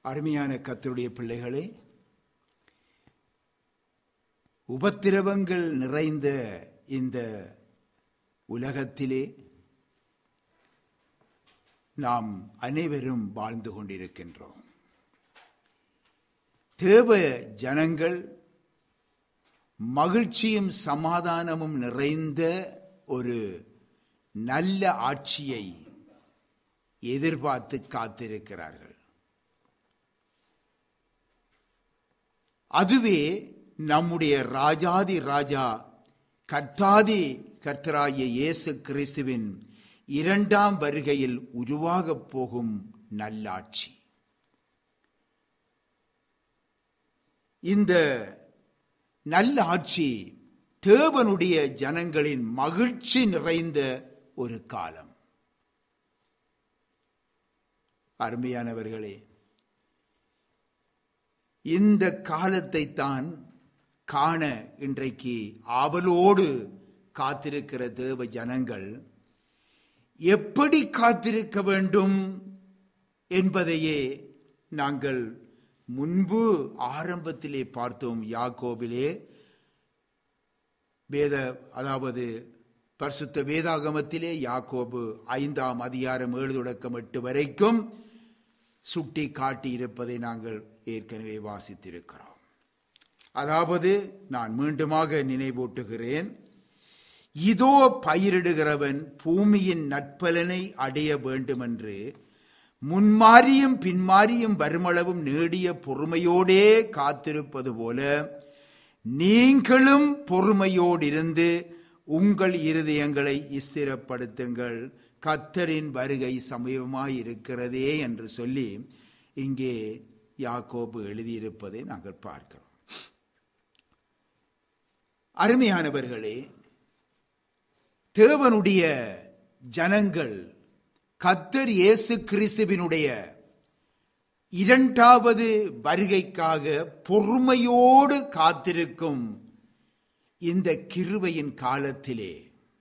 அருமையான கத்தருடைய பிள்ளைகளே உபத்திரவங்கள் நிறைந்த இந்த உலகத்திலே நாம் அனைவரும் வாழ்ந்து கொண்டிருக்கின்றோம் தேவ ஜனங்கள் மகிழ்ச்சியும் சமாதானமும் நிறைந்த ஒரு நல்ல ஆட்சியை எதிர்பார்த்து காத்திருக்கிறார்கள் அதுவே நம்முடைய ராஜாதி ராஜா கர்த்தாதி கர்த்தராகிய இயேசு கிறிஸ்துவின் இரண்டாம் வருகையில் உருவாகப் போகும் நல்லாட்சி இந்த நல்ல ஆட்சி தேவனுடைய ஜனங்களின் மகிழ்ச்சி நிறைந்த ஒரு காலம் அருமையானவர்களே இந்த காலத்தை தான் காண இன்றைக்கு ஆவலோடு காத்திருக்கிற தேவ ஜனங்கள் எப்படி காத்திருக்க வேண்டும் என்பதையே நாங்கள் முன்பு ஆரம்பத்திலே பார்த்தோம் யாக்கோபிலே வேத அதாவது பரிசுத்த வேதாகமத்திலே யாக்கோபு ஐந்தாம் அதிகாரம் ஏழு தொடக்கம் எட்டு வரைக்கும் சுட்டி காட்டி இருப்பதை நாங்கள் ஏற்கனவே வாசித்திருக்கிறோம் அதாவது நான் மீண்டுமாக நினைவூட்டுகிறேன் இதோ பயிரிடுகிறவன் பூமியின் நட்பலனை அடைய வேண்டுமென்று முன்மாறியும் பின்மாறியும் வருமளவும் நேடிய பொறுமையோடே காத்திருப்பது போல நீங்களும் பொறுமையோடிருந்து உங்கள் இருதயங்களை ஸ்திரப்படுத்துங்கள் கத்தரின் வருகை சமீபமாய் இருக்கிறதே என்று சொல்லி இங்கே யாக்கோபு எழுதியிருப்பதை நாங்கள் பார்க்கிறோம் அருமையானவர்களே தேவனுடைய ஜனங்கள் கத்தர் இயேசு கிறிஸ்துவினுடைய இரண்டாவது வருகைக்காக பொறுமையோடு காத்திருக்கும் இந்த கிருபையின் காலத்திலே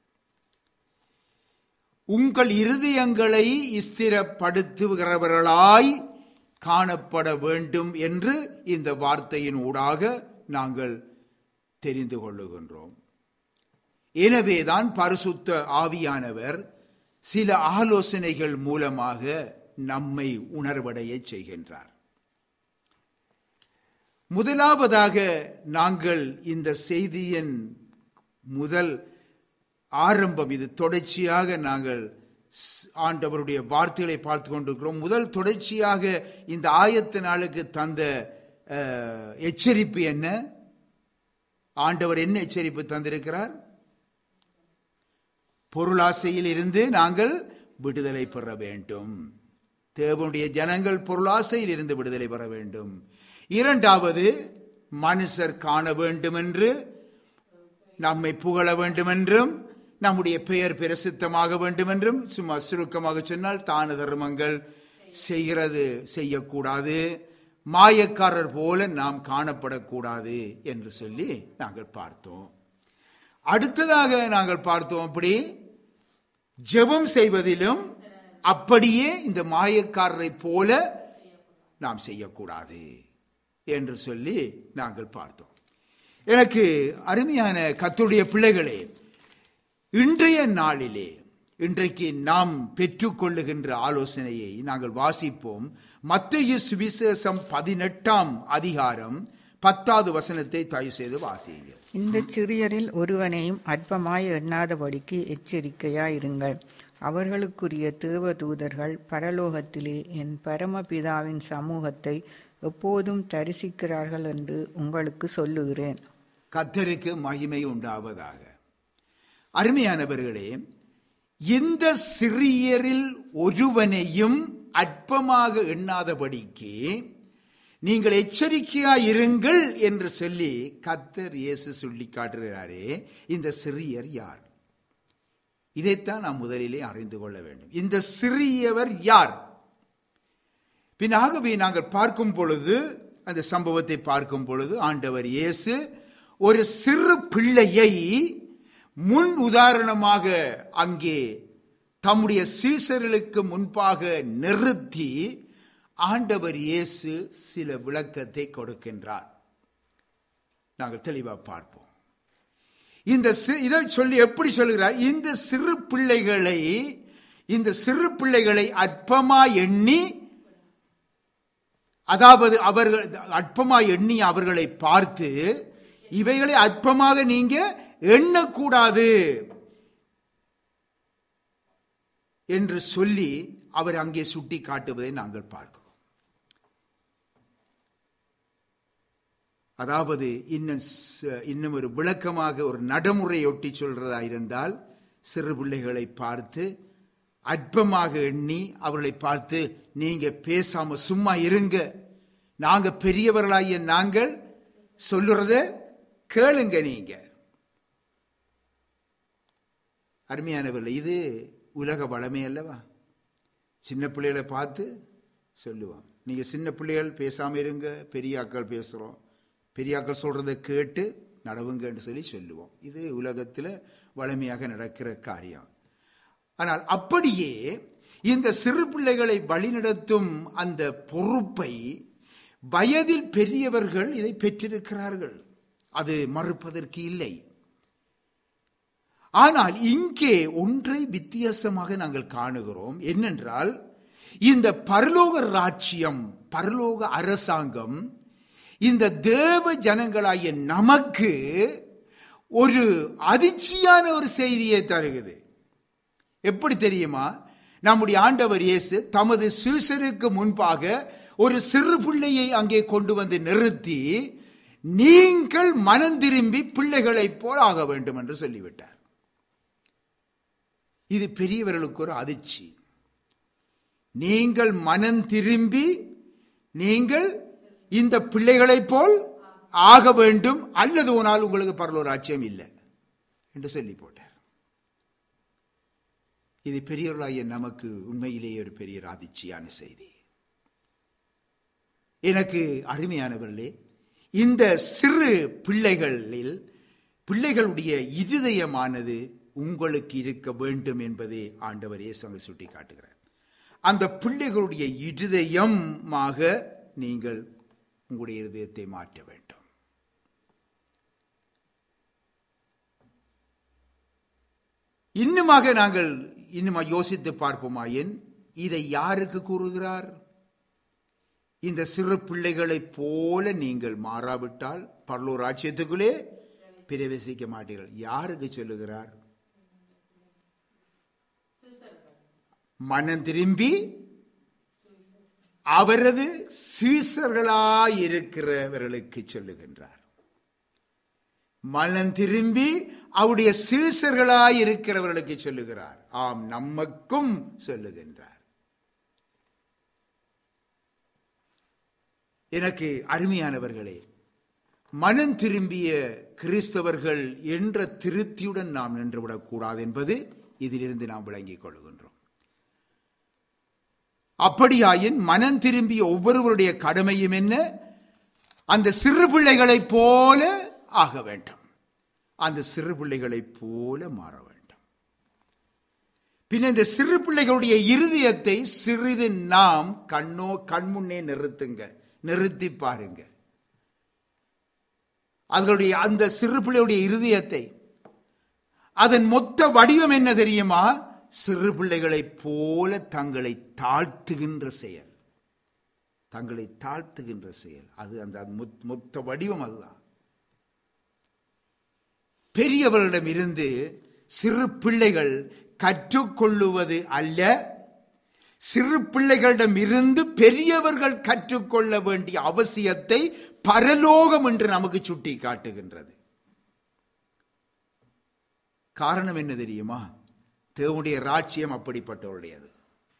உங்கள் இருதயங்களை ஸ்திரப்படுத்துகிறவர்களாய் காணப்பட வேண்டும் என்று இந்த வார்த்தையின் ஊடாக நாங்கள் தெரிந்து கொள்ளுகின்றோம் எனவேதான் பரிசுத்த ஆவியானவர் சில ஆலோசனைகள் மூலமாக நம்மை உணர்வடைய செய்கின்றார் முதலாவதாக நாங்கள் இந்த செய்தியின் முதல் ஆரம்பம் இது தொடர்ச்சியாக நாங்கள் ஆண்டவருடைய வார்த்தைகளை பார்த்து கொண்டிருக்கிறோம் முதல் தொடர்ச்சியாக இந்த ஆயத்த நாளுக்கு தந்த எச்சரிப்பு என்ன ஆண்டவர் என்ன எச்சரிப்பு தந்திருக்கிறார் பொருளாசையில் இருந்து நாங்கள் விடுதலை பெற வேண்டும் தேவனுடைய ஜனங்கள் பொருளாசையில் இருந்து விடுதலை பெற வேண்டும் இரண்டாவது மனுஷர் காண வேண்டும் என்று நம்மை புகழ வேண்டும் என்றும் நம்முடைய பெயர் பிரசித்தமாக வேண்டும் என்றும் சும்மா சுருக்கமாக சொன்னால் தான தர்மங்கள் செய்கிறது செய்யக்கூடாது மாயக்காரர் போல நாம் காணப்படக்கூடாது என்று சொல்லி நாங்கள் பார்த்தோம் அடுத்ததாக நாங்கள் பார்த்தோம் அப்படி ஜெபம் செய்வதிலும் அப்படியே இந்த மாயக்காரரை போல நாம் செய்யக்கூடாது என்று சொல்லி நாங்கள் பார்த்தோம் எனக்கு அருமையான கத்துடைய பிள்ளைகளே இன்றைய நாளிலே இன்றைக்கு நாம் பெற்றுக்கொள்ளுகின்ற ஆலோசனையை நாங்கள் வாசிப்போம் மத்திய சுவிசேஷம் பதினெட்டாம் அதிகாரம் பத்தாவது வசனத்தை தயவு செய்து வாசியுங்கள் இந்த சிறியரில் ஒருவனையும் அற்பமாய் எண்ணாதபடிக்கு எச்சரிக்கையாயிருங்கள் அவர்களுக்குரிய தேவதூதர்கள் பரலோகத்திலே என் பரமபிதாவின் சமூகத்தை எப்போதும் தரிசிக்கிறார்கள் என்று உங்களுக்கு சொல்லுகிறேன் கத்தருக்கு மகிமை உண்டாவதாக அருமையானவர்களே இந்த சிறியரில் ஒருவனையும் அற்பமாக எண்ணாதபடிக்கு நீங்கள் எச்சரிக்கையாய் இருங்கள் என்று சொல்லி கத்தர் இயேசு சொல்லி காட்டுகிறாரே இந்த சிறியர் யார் இதைத்தான் நாம் முதலிலே அறிந்து கொள்ள வேண்டும் இந்த சிறியவர் யார் பின்னாகவே நாங்கள் பார்க்கும் பொழுது அந்த சம்பவத்தை பார்க்கும் பொழுது ஆண்டவர் இயேசு ஒரு சிறு பிள்ளையை முன் உதாரணமாக அங்கே தம்முடைய சீசர்களுக்கு முன்பாக நிறுத்தி ஆண்டவர் இயேசு சில விளக்கத்தை கொடுக்கின்றார் நாங்கள் தெளிவாக பார்ப்போம் இந்த சி- இதை சொல்லி எப்படி சொல்லுகிறார் இந்த சிறு பிள்ளைகளை இந்த சிறு பிள்ளைகளை அற்பமா எண்ணி அதாவது அவர்கள் அற்பமா எண்ணி அவர்களை பார்த்து இவைகளை அற்பமாக நீங்க எண்ணக்கூடாது என்று சொல்லி அவர் அங்கே சுட்டி காட்டுவதை நாங்கள் பார்க்கிறோம் அதாவது இன்னும் ச- இன்னும் ஒரு விளக்கமாக ஒரு நடைமுறையொட்டி சொல்றதா இருந்தால் சிறு பிள்ளைகளை பார்த்து அற்பமாக எண்ணி அவர்களை பார்த்து நீங்க பேசாம சும்மா இருங்க நாங்க பெரியவர்களாகிய நாங்கள் சொல்லுறத கேளுங்க நீங்க அருமையானவர்கள் இது உலக வளமே அல்லவா சின்ன பிள்ளைகளை பார்த்து சொல்லுவோம் நீங்க சின்ன பிள்ளைகள் பேசாம இருங்க பெரிய ஆட்கள் பேசுறோம் பெரிய ஆட்கள் சொல்றதை கேட்டு நடவுங்கன்னு சொல்லி சொல்லுவோம் இது உலகத்தில் வளமையாக நடக்கிற காரியம் ஆனால் அப்படியே இந்த சிறு பிள்ளைகளை வழிநடத்தும் அந்த பொறுப்பை வயதில் பெரியவர்கள் இதை பெற்றிருக்கிறார்கள் அது மறுப்பதற்கு இல்லை ஆனால் இங்கே ஒன்றை வித்தியாசமாக நாங்கள் காணுகிறோம் என்னென்றால் இந்த பரலோக ராட்சியம் பரலோக அரசாங்கம் இந்த தேவ ஜனங்களாகிய நமக்கு ஒரு அதிர்ச்சியான ஒரு செய்தியை தருகிறது எப்படி தெரியுமா நம்முடைய ஆண்டவர் இயேசு தமது சீசருக்கு முன்பாக ஒரு சிறு பிள்ளையை அங்கே கொண்டு வந்து நிறுத்தி நீங்கள் மனம் திரும்பி பிள்ளைகளைப் போல் ஆக வேண்டும் என்று சொல்லிவிட்டார் இது பெரியவர்களுக்கு ஒரு அதிர்ச்சி நீங்கள் மனம் திரும்பி நீங்கள் இந்த பிள்ளைகளைப் போல் ஆக வேண்டும் அல்லது ஒரு நாள் உங்களுக்கு பரலோர் ராஜ்யம் இல்லை என்று சொல்லி போட்டார் இது பெரியவர்களாகிய நமக்கு உண்மையிலேயே ஒரு பெரிய அதிர்ச்சியான செய்தி எனக்கு அருமையானவர்களே இந்த சிறு பிள்ளைகளில் பிள்ளைகளுடைய இருதயமானது உங்களுக்கு இருக்க வேண்டும் என்பதை ஆண்டவர் இயேசு அங்கு சுட்டி காட்டுகிறார் அந்த பிள்ளைகளுடைய இருதயமாக நீங்கள் உங்களுடைய இருதயத்தை மாற்ற வேண்டும் இன்னுமாக நாங்கள் இன்னுமா யோசித்து பார்ப்போமாயின் இதை யாருக்கு கூறுகிறார் இந்த சிறு பிள்ளைகளைப் போல நீங்கள் மாறாவிட்டால் பரலூர் ராட்சியத்துக்குள்ளே பிரவேசிக்க மாட்டீர்கள் யாருக்கு சொல்லுகிறார் மனம் திரும்பி அவரது சீசர்களாயிருக்கிறவர்களுக்கு சொல்லுகின்றார் மனம் திரும்பி அவருடைய சீசர்களாயிருக்கிறவர்களுக்கு சொல்லுகிறார் ஆம் நமக்கும் சொல்லுகின்றார் எனக்கு அருமையானவர்களே மனம் திரும்பிய கிறிஸ்தவர்கள் என்ற திருப்தியுடன் நாம் நின்றுவிடக்கூடாது என்பது இதிலிருந்து நாம் விளங்கிக் கொள்கின்றோம் அப்படியாயின் மனம் திரும்பிய ஒவ்வொருவருடைய கடமையும் என்ன அந்த சிறு பிள்ளைகளைப் போல ஆக வேண்டும் அந்த சிறு பிள்ளைகளைப் போல மாற வேண்டும் பின் இந்த சிறு பிள்ளைகளுடைய இருதயத்தை சிறிது நாம் கண்ணோ கண்முன்னே நிறுத்துங்க நிறுத்தி பாருங்க அதனுடைய அந்த சிறு பிள்ளையுடைய இருதயத்தை அதன் மொத்த வடிவம் என்ன தெரியுமா சிறு பிள்ளைகளைப் போல தங்களை தாழ்த்துகின்ற செயல் தங்களை தாழ்த்துகின்ற செயல் அது அந்த மொத்- மொத்த வடிவம் அதுதான் பெரியவர்களிடம் இருந்து சிறு பிள்ளைகள் கற்றுக்கொள்ளுவது அல்ல சிறு பிள்ளைகளிடம் இருந்து பெரியவர்கள் கற்றுக்கொள்ள வேண்டிய அவசியத்தை பரலோகம் என்று நமக்கு சுட்டி காட்டுகின்றது காரணம் என்ன தெரியுமா தேவனுடைய ராட்சியம் அப்படிப்பட்டவருடையது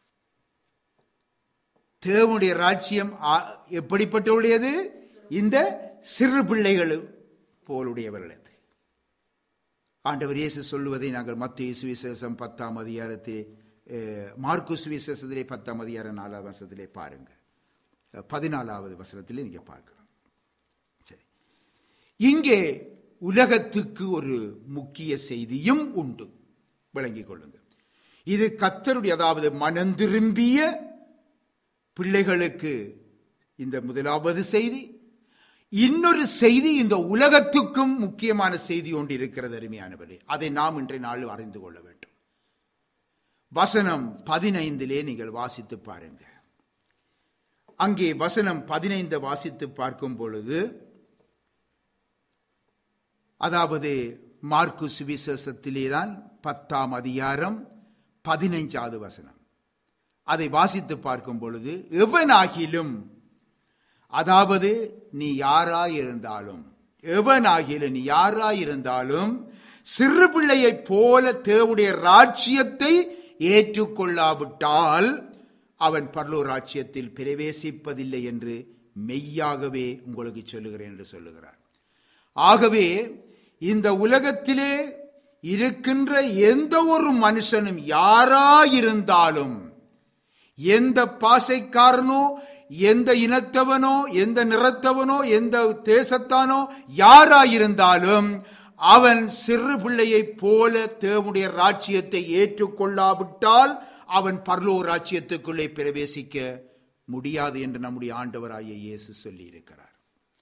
தேவனுடைய ராட்சியம் ஆ- எப்படிப்பட்டவருடையது இந்த சிறு பிள்ளைகள் போலுடையவர்களது ஆண்டவர் இயேசு சொல்லுவதை நாங்கள் மத்திய சுவிசேஷம் பத்தாம் அதிகாரத்தில் அஹ், மார்க்கு சுவிசேஷத்திலே பத்தாம் அதிகாரம் நாலாவது வசனத்திலே பாருங்க அஹ், பதினாலாவது வசனத்திலே நீங்க பார்க்கிறோம் சரி இங்கே உலகத்துக்கு ஒரு முக்கிய செய்தியும் உண்டு விளங்கிக் கொள்ளுங்க இது கத்தருடைய அதாவது மனம் திரும்பிய பிள்ளைகளுக்கு இந்த முதலாவது செய்தி இன்னொரு செய்தி இந்த உலகத்துக்கும் முக்கியமான செய்தி ஒன்று இருக்கிறது அருமையானவரே அதை நாம் இன்றைய நாள் அறிந்து கொள்ள வேண்டும் வசனம் பதினைந்திலே நீங்கள் வாசித்து பாருங்க அங்கே வசனம் பதினைந்து வாசித்து பார்க்கும் பொழுது அதாவது மார்க்கு சுவிசேஷத்திலே தான் பத்தாம் அதிகாரம் பதினைஞ்சாவது வசனம் அதை வாசித்து பார்க்கும் பொழுது எவனாகிலும் அதாவது நீ யாராயிருந்தாலும் எவனாகிலும் நீ யாராயிருந்தாலும் சிறு பிள்ளையைப் போல தேவடைய ராட்சியத்தை ஏற்றுக்கொள்ளாவிட்டால் அவன் பரலோ ராட்சியத்தில் பிரவேசிப்பதில்லை என்று மெய்யாகவே உங்களுக்கு சொல்லுகிறேன் என்று சொல்லுகிறார் ஆகவே இந்த உலகத்திலே இருக்கின்ற எந்த ஒரு மனுஷனும் யாராயிருந்தாலும் எந்த பாசைக்காரனோ எந்த இனத்தவனோ எந்த நிறத்தவனோ எந்த தேசத்தானோ யாராயிருந்தாலும் அவன் சிறு பிள்ளையைப் போல தேவனுடைய ராட்சியத்தை ஏற்றுக்கொள்ளாவிட்டால் அவன் பர்லோ ராட்சியத்துக்குள்ளே பிரவேசிக்க முடியாது என்று நம்முடைய ஆண்டவராகிய இயேசு சொல்லி இருக்கிறார்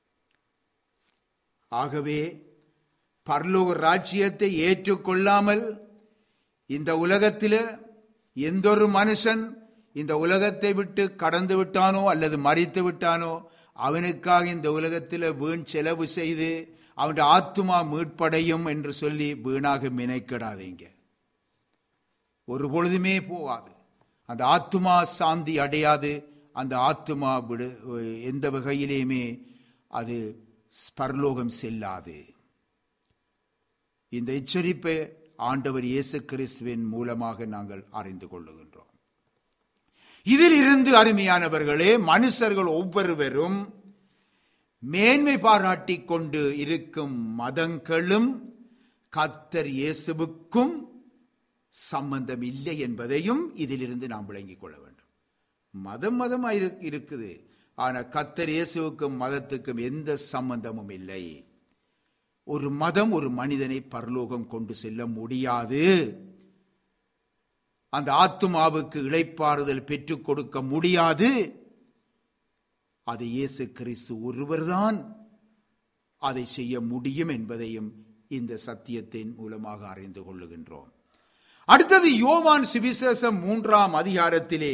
ஆகவே பர்லோக ராட்சியத்தை ஏற்றுக்கொள்ளாமல் இந்த உலகத்தில் எந்த ஒரு மனுஷன் இந்த உலகத்தை விட்டு கடந்து விட்டானோ அல்லது மறித்து விட்டானோ அவனுக்காக இந்த உலகத்தில் வீண் செலவு செய்து அவன் ஆத்துமா மீட்படையும் என்று சொல்லி வீணாக மினைக்கிடாதீங்க ஒரு பொழுதுமே போகாது அந்த ஆத்துமா சாந்தி அடையாது அந்த ஆத்துமா விடு எந்த வகையிலேயுமே அது பரலோகம் செல்லாது இந்த எச்சரிப்பை ஆண்டவர் இயேசு கிறிஸ்துவின் மூலமாக நாங்கள் அறிந்து கொள்ளுகின்றோம் இதில் இருந்து அருமையானவர்களே மனுஷர்கள் ஒவ்வொருவரும் மேன்மை பாராட்டி கொண்டு இருக்கும் மதங்களும் கத்தர் இயேசுவுக்கும் சம்பந்தம் இல்லை என்பதையும் இதிலிருந்து நாம் விளங்கிக் கொள்ள வேண்டும் மதம் மதமா இருக்குது ஆனா கத்தர் இயேசுவுக்கும் மதத்துக்கும் எந்த சம்பந்தமும் இல்லை ஒரு மதம் ஒரு மனிதனை பரலோகம் கொண்டு செல்ல முடியாது அந்த ஆத்துமாவுக்கு இழைப்பாறுதல் பெற்றுக் கொடுக்க முடியாது அது இயேசு கிறிஸ்து ஒருவர்தான் அதை செய்ய முடியும் என்பதையும் இந்த சத்தியத்தின் மூலமாக அறிந்து கொள்ளுகின்றோம் அடுத்தது யோவான் சுவிசேஷம் மூன்றாம் அதிகாரத்திலே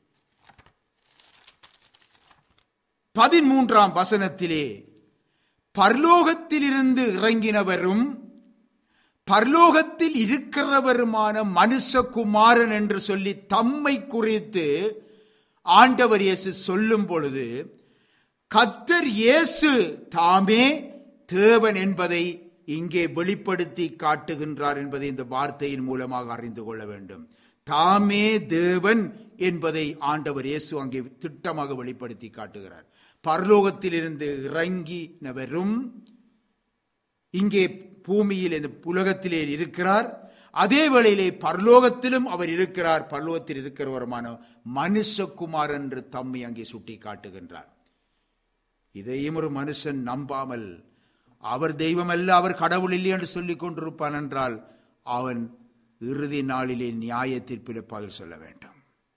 பதிமூன்றாம் வசனத்திலே பர்லோகத்திலிருந்து இறங்கினவரும் பர்லோகத்தில் இருக்கிறவருமான மனுஷகுமாரன் என்று சொல்லி தம்மை குறித்து ஆண்டவர் இயேசு சொல்லும் பொழுது கத்தர் இயேசு தாமே தேவன் என்பதை இங்கே வெளிப்படுத்தி காட்டுகின்றார் என்பதை இந்த வார்த்தையின் மூலமாக அறிந்து கொள்ள வேண்டும் தாமே தேவன் என்பதை ஆண்டவர் இயேசு அங்கே திட்டமாக வெளிப்படுத்தி காட்டுகிறார் பரலோகத்திலிருந்து இறங்கினவரும் இங்கே பூமியில் இந்த உலகத்திலே இருக்கிறார் அதே வேளையிலே பரலோகத்திலும் அவர் இருக்கிறார் பரலோகத்தில் இருக்கிறவருமான மனுஷகுமார் என்று தம்மை அங்கே சுட்டி காட்டுகின்றார் இதையும் ஒரு மனுஷன் நம்பாமல் அவர் தெய்வம் அல்ல அவர் கடவுள் இல்லை என்று சொல்லிக் கொண்டிருப்பான் என்றால் அவன் இறுதி நாளிலே நியாய தீர்ப்பில் பதில் சொல்ல வேண்டும்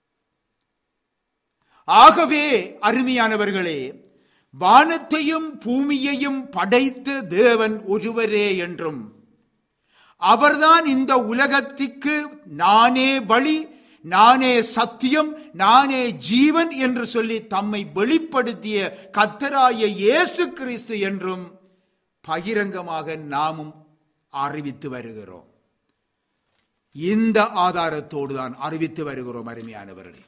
ஆகவே அருமையானவர்களே வானத்தையும் பூமியையும் படைத்த தேவன் ஒருவரே என்றும் அவர்தான் இந்த உலகத்திற்கு நானே வழி நானே சத்தியம் நானே ஜீவன் என்று சொல்லி தம்மை வெளிப்படுத்திய கத்தராய இயேசு கிறிஸ்து என்றும் பகிரங்கமாக நாமும் அறிவித்து வருகிறோம் இந்த ஆதாரத்தோடு தான் அறிவித்து வருகிறோம் அருமையானவர்களே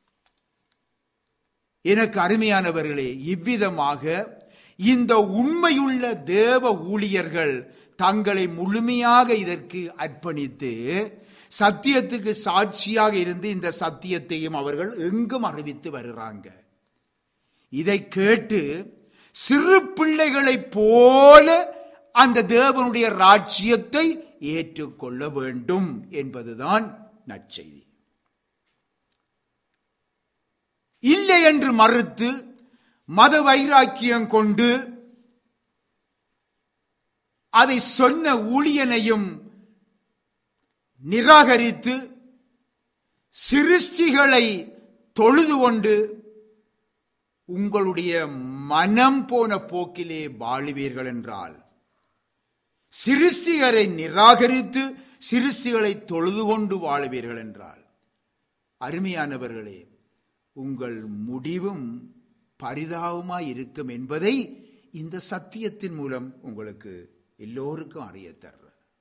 எனக்கு அருமையானவர்களே இவ்விதமாக இந்த உண்மையுள்ள தேவ ஊழியர்கள் தங்களை முழுமையாக இதற்கு அர்ப்பணித்து சத்தியத்துக்கு சாட்சியாக இருந்து இந்த சத்தியத்தையும் அவர்கள் எங்கும் அறிவித்து வருகிறாங்க இதை கேட்டு சிறு பிள்ளைகளைப் போல அந்த தேவனுடைய ராஜ்யத்தை ஏற்றுக்கொள்ள வேண்டும் என்பதுதான் நற்செய்தி இல்லை என்று மறுத்து மத வைராக்கியம் கொண்டு அதை சொன்ன ஊழியனையும் நிராகரித்து சிருஷ்டிகளை தொழுது கொண்டு உங்களுடைய மனம் போன போக்கிலே வாழுவீர்கள் என்றால் சிருஷ்டிகரை நிராகரித்து சிருஷ்டிகளை தொழுது கொண்டு வாழுவீர்கள் என்றால் அருமையானவர்களே உங்கள் முடிவும் பரிதாபமாய் இருக்கும் என்பதை இந்த சத்தியத்தின் மூலம் உங்களுக்கு எல்லோருக்கும் அறிய தர்ற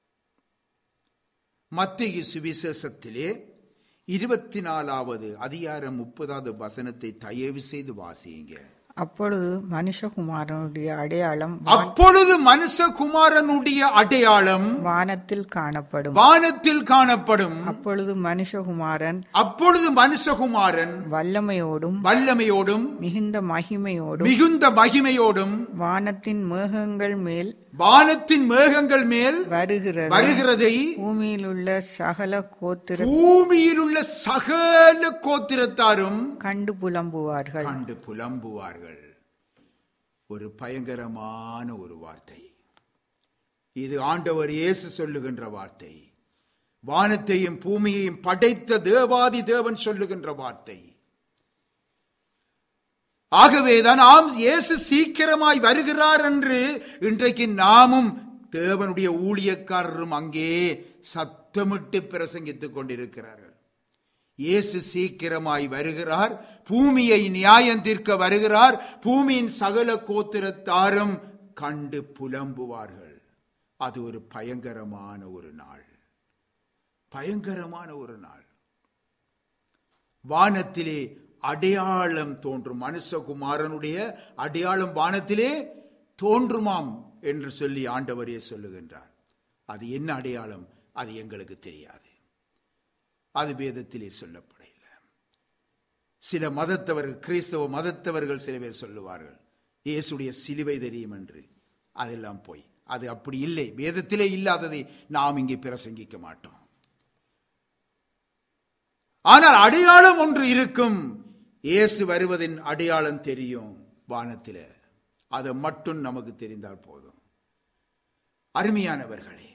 மத்திய சுவிசேஷத்திலே இருபத்தி நாலாவது அதிகாரம் முப்பதாவது வசனத்தை தயவு செய்து வாசியுங்க அப்பொழுது மனுஷகுமாரனுடைய அடையாளம் வா- அப்பொழுது மனுஷகுமாரனுடைய அடையாளம் வானத்தில் காணப்படும் வானத்தில் காணப்படும் அப்பொழுது மனுஷகுமாரன் அப்பொழுது மனுஷகுமாரன் வல்லமையோடும் வல்லமையோடும் மிகுந்த மகிமையோடும் மிகுந்த மகிமையோடும் வானத்தின் மேகங்கள் மேல் வானத்தின் மேகங்கள் மேல் வருகிறது வருகிறதை பூமியில் உள்ள சகல கோத்திர பூமியில் உள்ள சகல கோத்திரத்தாரும் கண்டு புலம்புவார்கள் கண்டு புலம்புவார்கள் ஒரு பயங்கரமான ஒரு வார்த்தை இது ஆண்டவர் இயேசு சொல்லுகின்ற வார்த்தை வானத்தையும் பூமியையும் படைத்த தேவாதி தேவன் சொல்லுகின்ற வார்த்தை ஆகவேதான் ஆம் இயேசு சீக்கிரமாய் வருகிறார் என்று இன்றைக்கு நாமும் தேவனுடைய ஊழியக்காரரும் அங்கே சத்தமிட்டு பிரசங்கித்துக் கொண்டிருக்கிறார்கள் இயேசு சீக்கிரமாய் வருகிறார் பூமியை நியாயம் தீர்க்க வருகிறார் பூமியின் சகல கோத்திரத்தாரும் கண்டு புலம்புவார்கள் அது ஒரு பயங்கரமான ஒரு நாள் பயங்கரமான ஒரு நாள் வானத்திலே அடையாளம் தோன்றும் மனுஷகுமாரனுடைய அடையாளம் வானத்திலே தோன்றுமாம் என்று சொல்லி ஆண்டவரே சொல்லுகின்றார் அது என்ன அடையாளம் அது எங்களுக்கு தெரியாது அது வேதத்திலே சொல்லப்படவில்லை சில மதத்தவர்கள் கிறிஸ்தவ மதத்தவர்கள் சில பேர் சொல்லுவார்கள் இயேசுடைய சிலுவை தெரியும் என்று அதெல்லாம் போய் அது அப்படி இல்லை வேதத்திலே இல்லாததை நாம் இங்கே பிரசங்கிக்க மாட்டோம் ஆனால் அடையாளம் ஒன்று இருக்கும் இயேசு வருவதின் அடையாளம் தெரியும் வானத்தில அதை மட்டும் நமக்கு தெரிந்தால் போதும் அருமையானவர்களே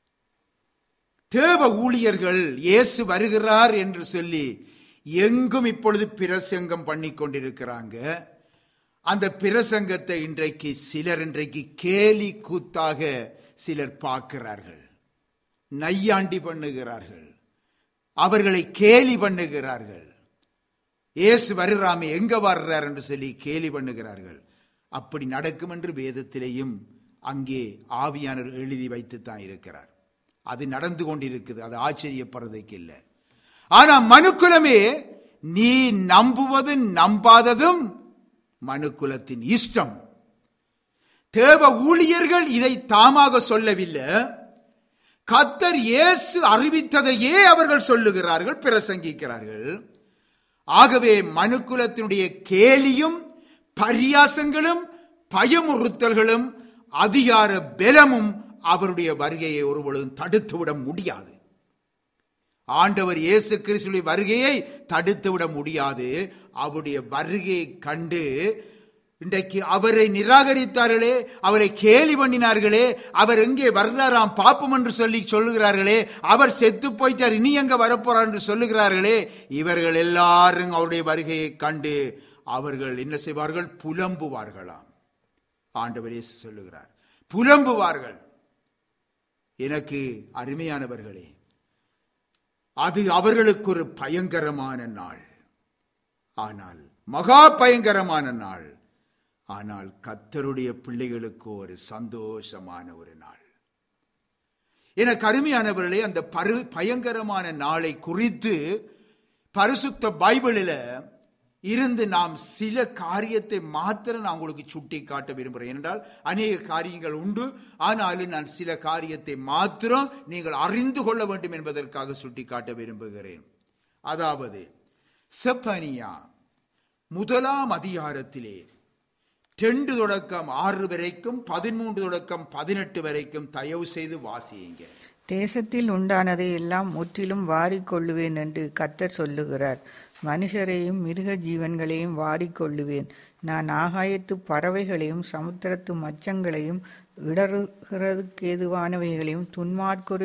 தேவ ஊழியர்கள் இயேசு வருகிறார் என்று சொல்லி எங்கும் இப்பொழுது பிரசங்கம் பண்ணி கொண்டிருக்கிறாங்க அந்த பிரசங்கத்தை இன்றைக்கு சிலர் இன்றைக்கு கேலி கூத்தாக சிலர் பார்க்கிறார்கள் நையாண்டி பண்ணுகிறார்கள் அவர்களை கேலி பண்ணுகிறார்கள் இயேசு வருகிறாமே எங்க வர்றார் என்று சொல்லி கேலி பண்ணுகிறார்கள் அப்படி நடக்கும் என்று வேதத்திலேயும் அங்கே ஆவியானவர் எழுதி வைத்து தான் இருக்கிறார் அது நடந்து கொண்டிருக்குது அது ஆச்சரியப்படுறதுக்கு இல்லை ஆனா மனுக்குலமே நீ நம்புவதும் நம்பாததும் மனுக்குலத்தின் இஷ்டம் தேவ ஊழியர்கள் இதை தாமாக சொல்லவில்லை கத்தர் இயேசு அறிவித்ததையே அவர்கள் சொல்லுகிறார்கள் பிரசங்கிக்கிறார்கள் ஆகவே மனுக்குலத்தினுடைய கேலியும் பரியாசங்களும் பயமுறுத்தல்களும் அதிகார பலமும் அவருடைய வருகையை ஒருபொழுதும் தடுத்துவிட முடியாது ஆண்டவர் இயேசு கிறிஸ்துடைய வருகையை தடுத்துவிட முடியாது அவருடைய வருகையை கண்டு இன்றைக்கு அவரை நிராகரித்தார்களே அவரை கேலி பண்ணினார்களே அவர் எங்கே வர்றாராம் பாப்பம் என்று சொல்லி சொல்லுகிறார்களே அவர் செத்து போயிட்டார் இனி எங்க வரப்போறார் என்று சொல்லுகிறார்களே இவர்கள் எல்லாரும் அவருடைய வருகையை கண்டு அவர்கள் என்ன செய்வார்கள் புலம்புவார்களாம் ஆண்டவர் இயேசு சொல்லுகிறார் புலம்புவார்கள் எனக்கு அருமையானவர்களே அது அவர்களுக்கு ஒரு பயங்கரமான நாள் ஆனால் மகா பயங்கரமான நாள் ஆனால் கத்தருடைய பிள்ளைகளுக்கு ஒரு சந்தோஷமான ஒரு நாள் எனக்கு அருமையானவர்களே அந்த பரு பயங்கரமான நாளை குறித்து பரிசுத்த பைபிளில் இருந்து நாம் சில காரியத்தை மாத்திரம் நான் உங்களுக்கு சுட்டி காட்ட விரும்புகிறேன் என்றால் அநேக காரியங்கள் உண்டு ஆனாலும் நான் சில காரியத்தை மாத்திரம் நீங்கள் அறிந்து கொள்ள வேண்டும் என்பதற்காக சுட்டி காட்ட விரும்புகிறேன் அதாவது செப்பனியா முதலாம் அதிகாரத்திலே ரெண்டு தொடக்கம் ஆறு வரைக்கும் பதிமூன்று தொடக்கம் பதினெட்டு வரைக்கும் தயவு செய்து வாசியுங்க தேசத்தில் உண்டானதை எல்லாம் முற்றிலும் வாரிக்கொள்ளுவேன் என்று கத்தர் சொல்லுகிறார் மனுஷரையும் மிருக ஜீவன்களையும் வாரிக்கொள்ளுவேன் நான் ஆகாயத்து பறவைகளையும் சமுத்திரத்து மச்சங்களையும் இடறுகிறதுக்கு ஏதுவானவைகளையும் துன்மார்க்கரு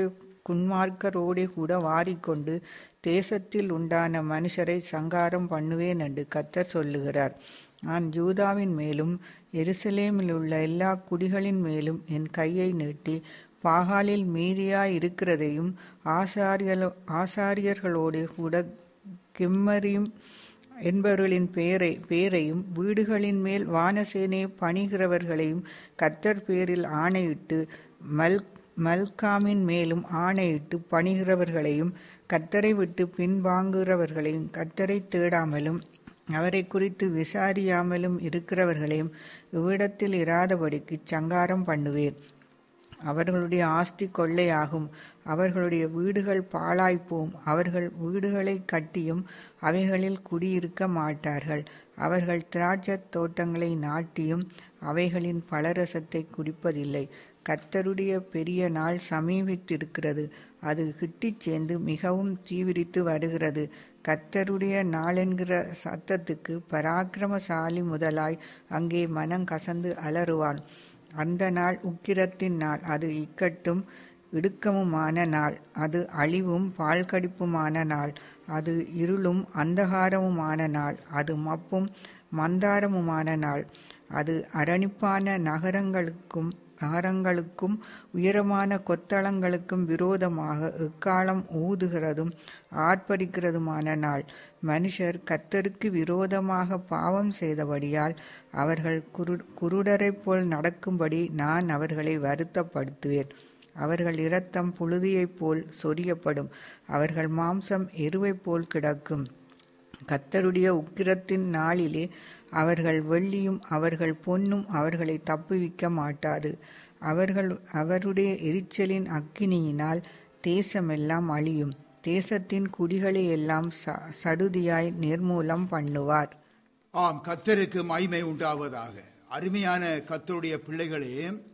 குன்மார்க்கரோடே கூட வாரிக்கொண்டு தேசத்தில் உண்டான மனுஷரை சங்காரம் பண்ணுவேன் என்று கத்தர் சொல்லுகிறார் நான் யூதாவின் மேலும் எருசலேமில் உள்ள எல்லா குடிகளின் மேலும் என் கையை நீட்டி பாகாலில் மீதியாய் இருக்கிறதையும் ஆசாரியலோ ஆசாரியர்களோடு கூட கிம்மரியும் என்பவர்களின் பெயரை பேரையும் வீடுகளின் மேல் வானசேனை பணிகிறவர்களையும் கர்த்தர் பேரில் ஆணையிட்டு மல் மல்காமின் மேலும் ஆணையிட்டு பணிகிறவர்களையும் கர்த்தரை விட்டு பின்வாங்குகிறவர்களையும் கர்த்தரை தேடாமலும் அவரை குறித்து விசாரியாமலும் இருக்கிறவர்களையும் இவ்விடத்தில் இராதபடிக்கு சங்காரம் பண்ணுவேன் அவர்களுடைய ஆஸ்தி கொள்ளையாகும் அவர்களுடைய வீடுகள் பாழாய்ப்போம் அவர்கள் வீடுகளை கட்டியும் அவைகளில் குடியிருக்க மாட்டார்கள் அவர்கள் திராட்சத் தோட்டங்களை நாட்டியும் அவைகளின் பலரசத்தை குடிப்பதில்லை கர்த்தருடைய பெரிய நாள் சமீபித்திருக்கிறது அது கிட்டிச் சேர்ந்து மிகவும் தீவிரித்து வருகிறது கர்த்தருடைய நாளென்கிற சத்தத்துக்கு பராக்கிரமசாலி முதலாய் அங்கே மனம் கசந்து அலறுவான் அந்த நாள் உக்கிரத்தின் நாள் அது இக்கட்டும் இடுக்கமுமான நாள் அது அழிவும் பால்கடிப்புமான நாள் அது இருளும் அந்தகாரமுமான நாள் அது மப்பும் மந்தாரமுமான நாள் அது அரணிப்பான நகரங்களுக்கும் நகரங்களுக்கும் உயரமான கொத்தளங்களுக்கும் விரோதமாக எக்காலம் ஊதுகிறதும் ஆர்ப்பரிக்கிறதுமான நாள் மனுஷர் கத்தருக்கு விரோதமாக பாவம் செய்தபடியால் அவர்கள் குரு குருடரைப் போல் நடக்கும்படி நான் அவர்களை வருத்தப்படுத்துவேன் அவர்கள் இரத்தம் புழுதியைப் போல் சொரியப்படும் அவர்கள் மாம்சம் எருவைப் போல் கிடக்கும் கத்தருடைய உக்கிரத்தின் நாளிலே அவர்கள் வெள்ளியும் அவர்கள் பொன்னும் அவர்களை தப்புவிக்க மாட்டாது அவர்கள் அவருடைய எரிச்சலின் அக்கினியினால் தேசமெல்லாம் அழியும் தேசத்தின் குடிகளை எல்லாம் ச- சடுதியாய் நிர்மூலம் பண்ணுவார் ஆம் கத்தருக்கு மகிமை உண்டாவதாக அருமையான கத்தருடைய பிள்ளைகளே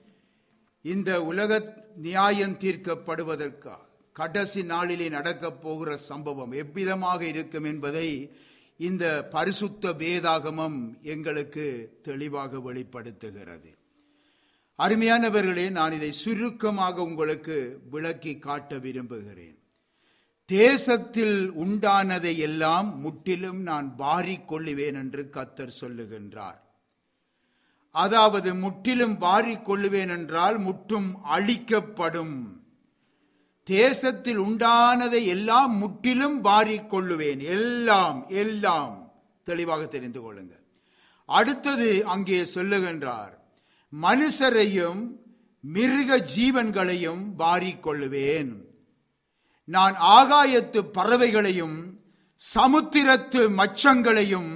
இந்த உலக நியாயம் தீர்க்கப்படுவதற்காக கடைசி நாளிலே நடக்கப் போகிற சம்பவம் எவ்விதமாக இருக்கும் என்பதை இந்த பரிசுத்த வேதாகமம் எங்களுக்கு தெளிவாக வெளிப்படுத்துகிறது அருமையானவர்களே நான் இதை சுருக்கமாக உங்களுக்கு விளக்கி காட்ட விரும்புகிறேன் தேசத்தில் உண்டானதை எல்லாம் முற்றிலும் நான் வாரிக் கொள்ளுவேன் என்று கத்தர் சொல்லுகின்றார் அதாவது முற்றிலும் வாரிக் கொள்ளுவேன் என்றால் முற்றும் அழிக்கப்படும் தேசத்தில் உண்டானதை எல்லாம் முற்றிலும் வாரிக் கொள்ளுவேன் எல்லாம் எல்லாம் தெளிவாக தெரிந்து கொள்ளுங்கள் அடுத்தது அங்கே சொல்லுகின்றார் மனுஷரையும் மிருக ஜீவன்களையும் வாரிக் கொள்ளுவேன் நான் ஆகாயத்து பறவைகளையும் சமுத்திரத்து மச்சங்களையும்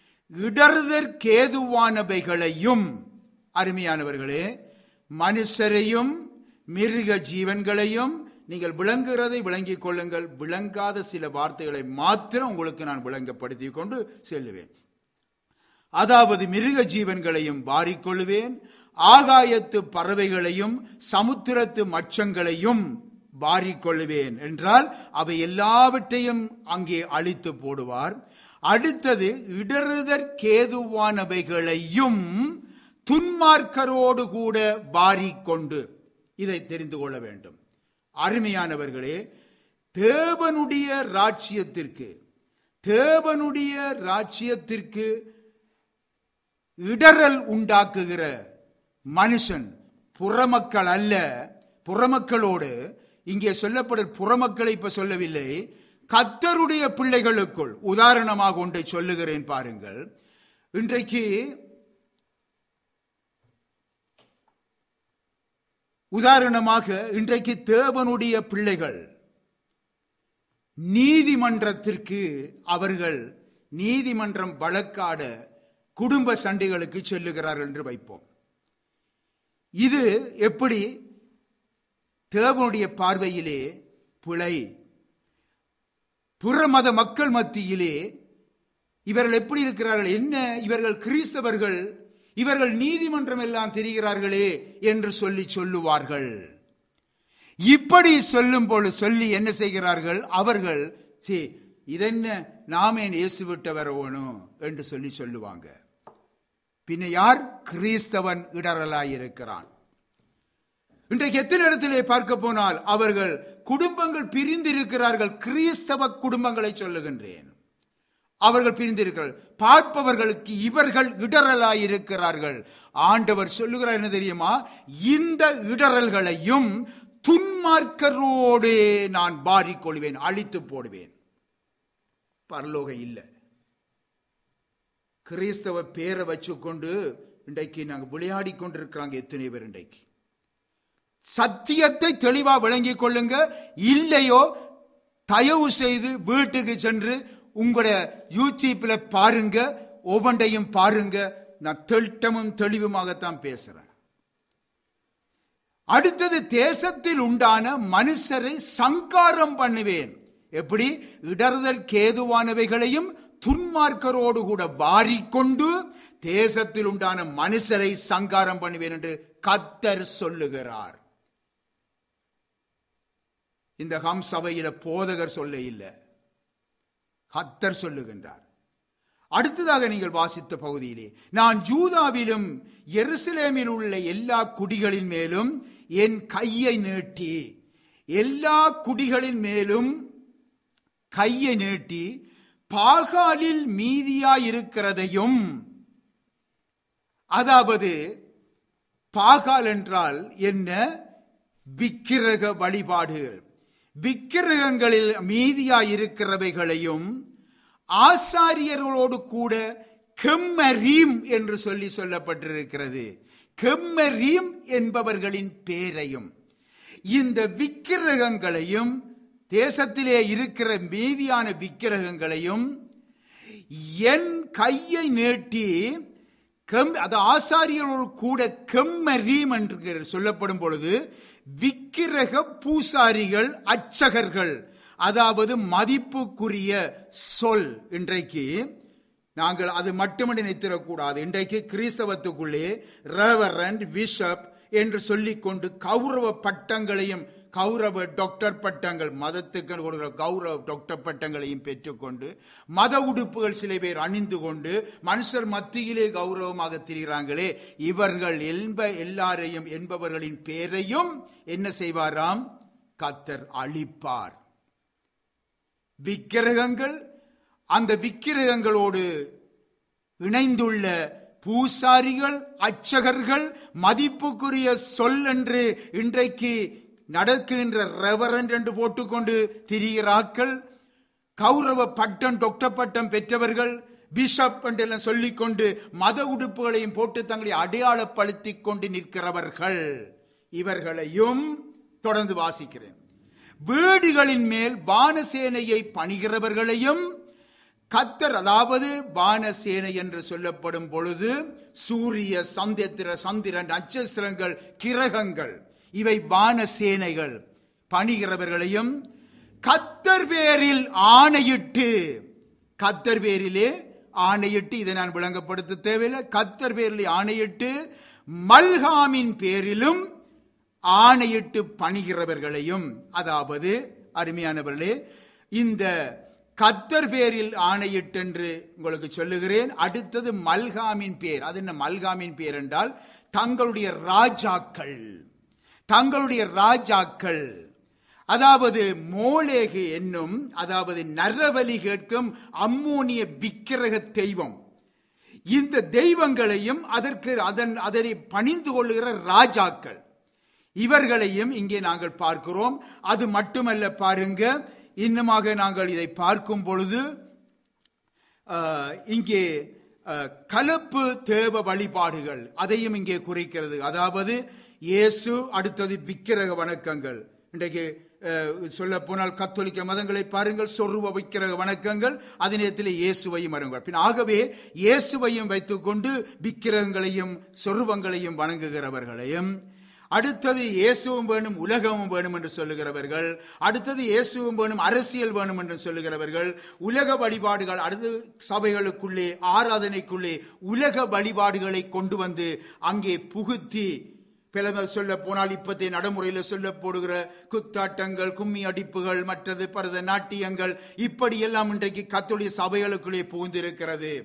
இடர்தற்கேதுவானவைகளையும் அருமையானவர்களே மனுஷரையும் மிருக ஜீவன்களையும் நீங்கள் விளங்குகிறதை விளங்கிக் கொள்ளுங்கள் விளங்காத சில வார்த்தைகளை மாத்திரம் உங்களுக்கு நான் விளங்கப்படுத்தி கொண்டு செல்லுவேன் அதாவது மிருக ஜீவன்களையும் வாரிக்கொள்வேன் ஆகாயத்து பறவைகளையும் சமுத்திரத்து மச்சங்களையும் வாரிக்கொள்வேன் என்றால் அவை எல்லாவற்றையும் அங்கே அழித்து போடுவார் அடுத்தது இடறுதற்கேதுவானவைகளையும் துன்மார்க்கரோடு கூட வாரிக்கொண்டு இதை தெரிந்து கொள்ள வேண்டும் அருமையானவர்களே தேவனுடைய ராஜ்யத்திற்கு தேவனுடைய ராஜ்யத்திற்கு இடரல் உண்டாக்குகிற மனுஷன் புறமக்கள் அல்ல புறமக்களோடு இங்கே சொல்லப்படும் புறமக்களை இப்ப சொல்லவில்லை கத்தருடைய பிள்ளைகளுக்குள் உதாரணமாக ஒன்றை சொல்லுகிறேன் பாருங்கள் இன்றைக்கு உதாரணமாக இன்றைக்கு தேவனுடைய பிள்ளைகள் நீதிமன்றத்திற்கு அவர்கள் நீதிமன்றம் வழக்காட குடும்ப சண்டைகளுக்கு செல்லுகிறார்கள் என்று வைப்போம் இது எப்படி தேவனுடைய பார்வையிலே பிழை புறமத மக்கள் மத்தியிலே இவர்கள் எப்படி இருக்கிறார்கள் என்ன இவர்கள் கிறிஸ்தவர்கள் இவர்கள் நீதிமன்றம் எல்லாம் தெரிகிறார்களே என்று சொல்லி சொல்லுவார்கள் இப்படி சொல்லும் பொழுது சொல்லி என்ன செய்கிறார்கள் அவர்கள் "சீ, இதென்ன நாமே இயேசு விட்ட வரவணும் என்று சொல்லி சொல்லுவாங்க பின்ன யார் கிறிஸ்தவன் இடரலாயிருக்கிறான் இன்றைக்கு எத்தனை இடத்திலே பார்க்க போனால் அவர்கள் குடும்பங்கள் பிரிந்திருக்கிறார்கள் கிறிஸ்தவ குடும்பங்களை சொல்லுகின்றேன் அவர்கள் பிரிந்திருக்கிறார்கள் பார்ப்பவர்களுக்கு இவர்கள் இடரலாயிருக்கிறார்கள் ஆண்டவர் சொல்லுகிறார் என்ன தெரியுமா இந்த இடரல்களையும் துன்மார்க்கரோடே நான் பாரிக்கொள்வேன் அழித்து போடுவேன் பரலோக இல்லை கிறிஸ்தவ பேரை வச்சுக்கொண்டு இன்றைக்கு நாங்கள் விளையாடி கொண்டிருக்கிறாங்க எத்தனை பேர் இன்றைக்கு சத்தியத்தை தெளிவா விளங்கிக் கொள்ளுங்க இல்லையோ தயவு செய்து வீட்டுக்கு சென்று உங்களுடைய யூடியூப்ல பாருங்க ஒவ்வொன்றையும் பாருங்க நான் தெளிட்டமும் தெளிவுமாகத்தான் பேசுறேன் அடுத்தது தேசத்தில் உண்டான மனுஷரை சங்காரம் பண்ணுவேன் எப்படி இடறுதல் கேதுவானவைகளையும் துன்மார்க்கரோடு கூட வாரிக்கொண்டு தேசத்தில் உண்டான மனுஷரை சங்காரம் பண்ணுவேன் என்று கத்தர் சொல்லுகிறார் இந்த ஹம் சபையில போதகர் சொல்ல இல்லை கத்தர் சொல்லுகின்றார் அடுத்ததாக நீங்கள் வாசித்த பகுதியிலே நான் ஜூதாவிலும் எருசலேமில் உள்ள எல்லா குடிகளின் மேலும் என் கையை நீட்டி எல்லா குடிகளின் மேலும் கையை நீட்டி பாகாலில் மீதியாயிருக்கிறதையும் அதாவது பாகால் என்றால் என்ன விக்கிரக வழிபாடுகள் விக்கிரகங்களில் மீதியாயிருக்கிறவைகளையும் ஆசாரியர்களோடு கூட கெம்மரீம் என்று சொல்லி சொல்லப்பட்டிருக்கிறது கெம்மரீம் என்பவர்களின் பேரையும் இந்த விக்கிரகங்களையும் தேசத்திலே இருக்கிற மீதியான விக்கிரகங்களையும் என் கையை நீட்டி கெம் அது ஆசாரியர்களோடு கூட கெம்மரீம் என்று சொல்லப்படும் பொழுது விக்கிரக பூசாரிகள் அச்சகர்கள் அதாவது மதிப்புக்குரிய சொல் இன்றைக்கு நாங்கள் அது மட்டுமன்றி நினைத்திடக்கூடாது இன்றைக்கு கிறிஸ்தவத்துக்குள்ளே ரெவரண்ட் பிஷப் என்று சொல்லிக்கொண்டு கௌரவ பட்டங்களையும் கௌரவ டாக்டர் பட்டங்கள் மதத்துக்கு கொடுக்கிற கௌரவ டாக்டர் பட்டங்களையும் பெற்றுக்கொண்டு மத உடுப்புகள் சில பேர் அணிந்து கொண்டு மனுஷர் மத்தியிலே கௌரவமாக திரிகிறாங்களே இவர்கள் என்ப எல்லாரையும் என்பவர்களின் பேரையும் என்ன செய்வாராம் கத்தர் அழிப்பார் விக்கிரகங்கள் அந்த விக்கிரகங்களோடு இணைந்துள்ள பூசாரிகள் அச்சகர்கள் மதிப்புக்குரிய சொல் என்று இன்றைக்கு நடக்கின்ற ரெவரண்ட் என்று போட்டுக்கொண்டு திரிகிறார்கள் கௌரவ பட்டம் டாக்டர் பட்டம் பெற்றவர்கள் பிஷப் என்றெல்லாம் சொல்லிக்கொண்டு மத உடுப்புகளையும் போட்டு தங்களை அடையாளப்படுத்திக் கொண்டு நிற்கிறவர்கள் இவர்களையும் தொடர்ந்து வாசிக்கிறேன் வீடுகளின் மேல் வானசேனையை பணிகிறவர்களையும் கத்தர் அதாவது வானசேனை என்று சொல்லப்படும் பொழுது சூரிய சந்திர சந்திரன் நட்சத்திரங்கள் கிரகங்கள் இவை வானசேனைகள் பணிகிறவர்களையும் கத்தர் பேரில் ஆணையிட்டு கத்தர் பேரிலே ஆணையிட்டு இதை நான் விளங்கப்படுத்த தேவையில்லை கத்தர் பேரில் ஆணையிட்டு மல்காமின் பேரிலும் ஆணையிட்டு பணிகிறவர்களையும் அதாவது அருமையானவர்களே இந்த கத்தர் பேரில் ஆணையிட்டென்று உங்களுக்கு சொல்லுகிறேன் அடுத்தது மல்காமின் பேர் அது என்ன மல்காமின் பேர் என்றால் தங்களுடைய ராஜாக்கள் தங்களுடைய ராஜாக்கள் அதாவது மோலேகு என்னும் அதாவது நரபலி கேட்கும் அம்மோனிய விக்கிரக தெய்வம் இந்த தெய்வங்களையும் அதற்கு அதன் அதனை பணிந்து கொள்ளுகிற ராஜாக்கள் இவர்களையும் இங்கே நாங்கள் பார்க்கிறோம் அது மட்டுமல்ல பாருங்க இன்னுமாக நாங்கள் இதை பார்க்கும் பொழுது இங்கே கலப்பு தேவ வழிபாடுகள் அதையும் இங்கே குறிக்கிறது அதாவது இயேசு அடுத்தது விக்கிரக வணக்கங்கள் இன்றைக்கு சொல்ல போனால் கத்தோலிக்க மதங்களை பாருங்கள் சொருவ விக்கிரக வணக்கங்கள் அதே நேரத்தில் இயேசுவையும் வருங்கள் பின் ஆகவே இயேசுவையும் வைத்துக்கொண்டு விக்கிரகங்களையும் சொருவங்களையும் வணங்குகிறவர்களையும் அடுத்தது இயேசுவும் வேணும் உலகமும் வேணும் என்று சொல்லுகிறவர்கள் அடுத்தது இயேசுவும் வேணும் அரசியல் வேணும் என்று சொல்லுகிறவர்கள் உலக வழிபாடுகள் அடுத்து சபைகளுக்குள்ளே ஆராதனைக்குள்ளே உலக வழிபாடுகளை கொண்டு வந்து அங்கே புகுத்தி பிளம சொல்ல போனால் இப்பத்தைய நடைமுறையில் சொல்ல போடுகிற குத்தாட்டங்கள் கும்மி அடிப்புகள் மற்றது பரத நாட்டியங்கள் இப்படி எல்லாம் இன்றைக்கு கத்தோலிய சபைகளுக்குள்ளே புகுந்திருக்கிறது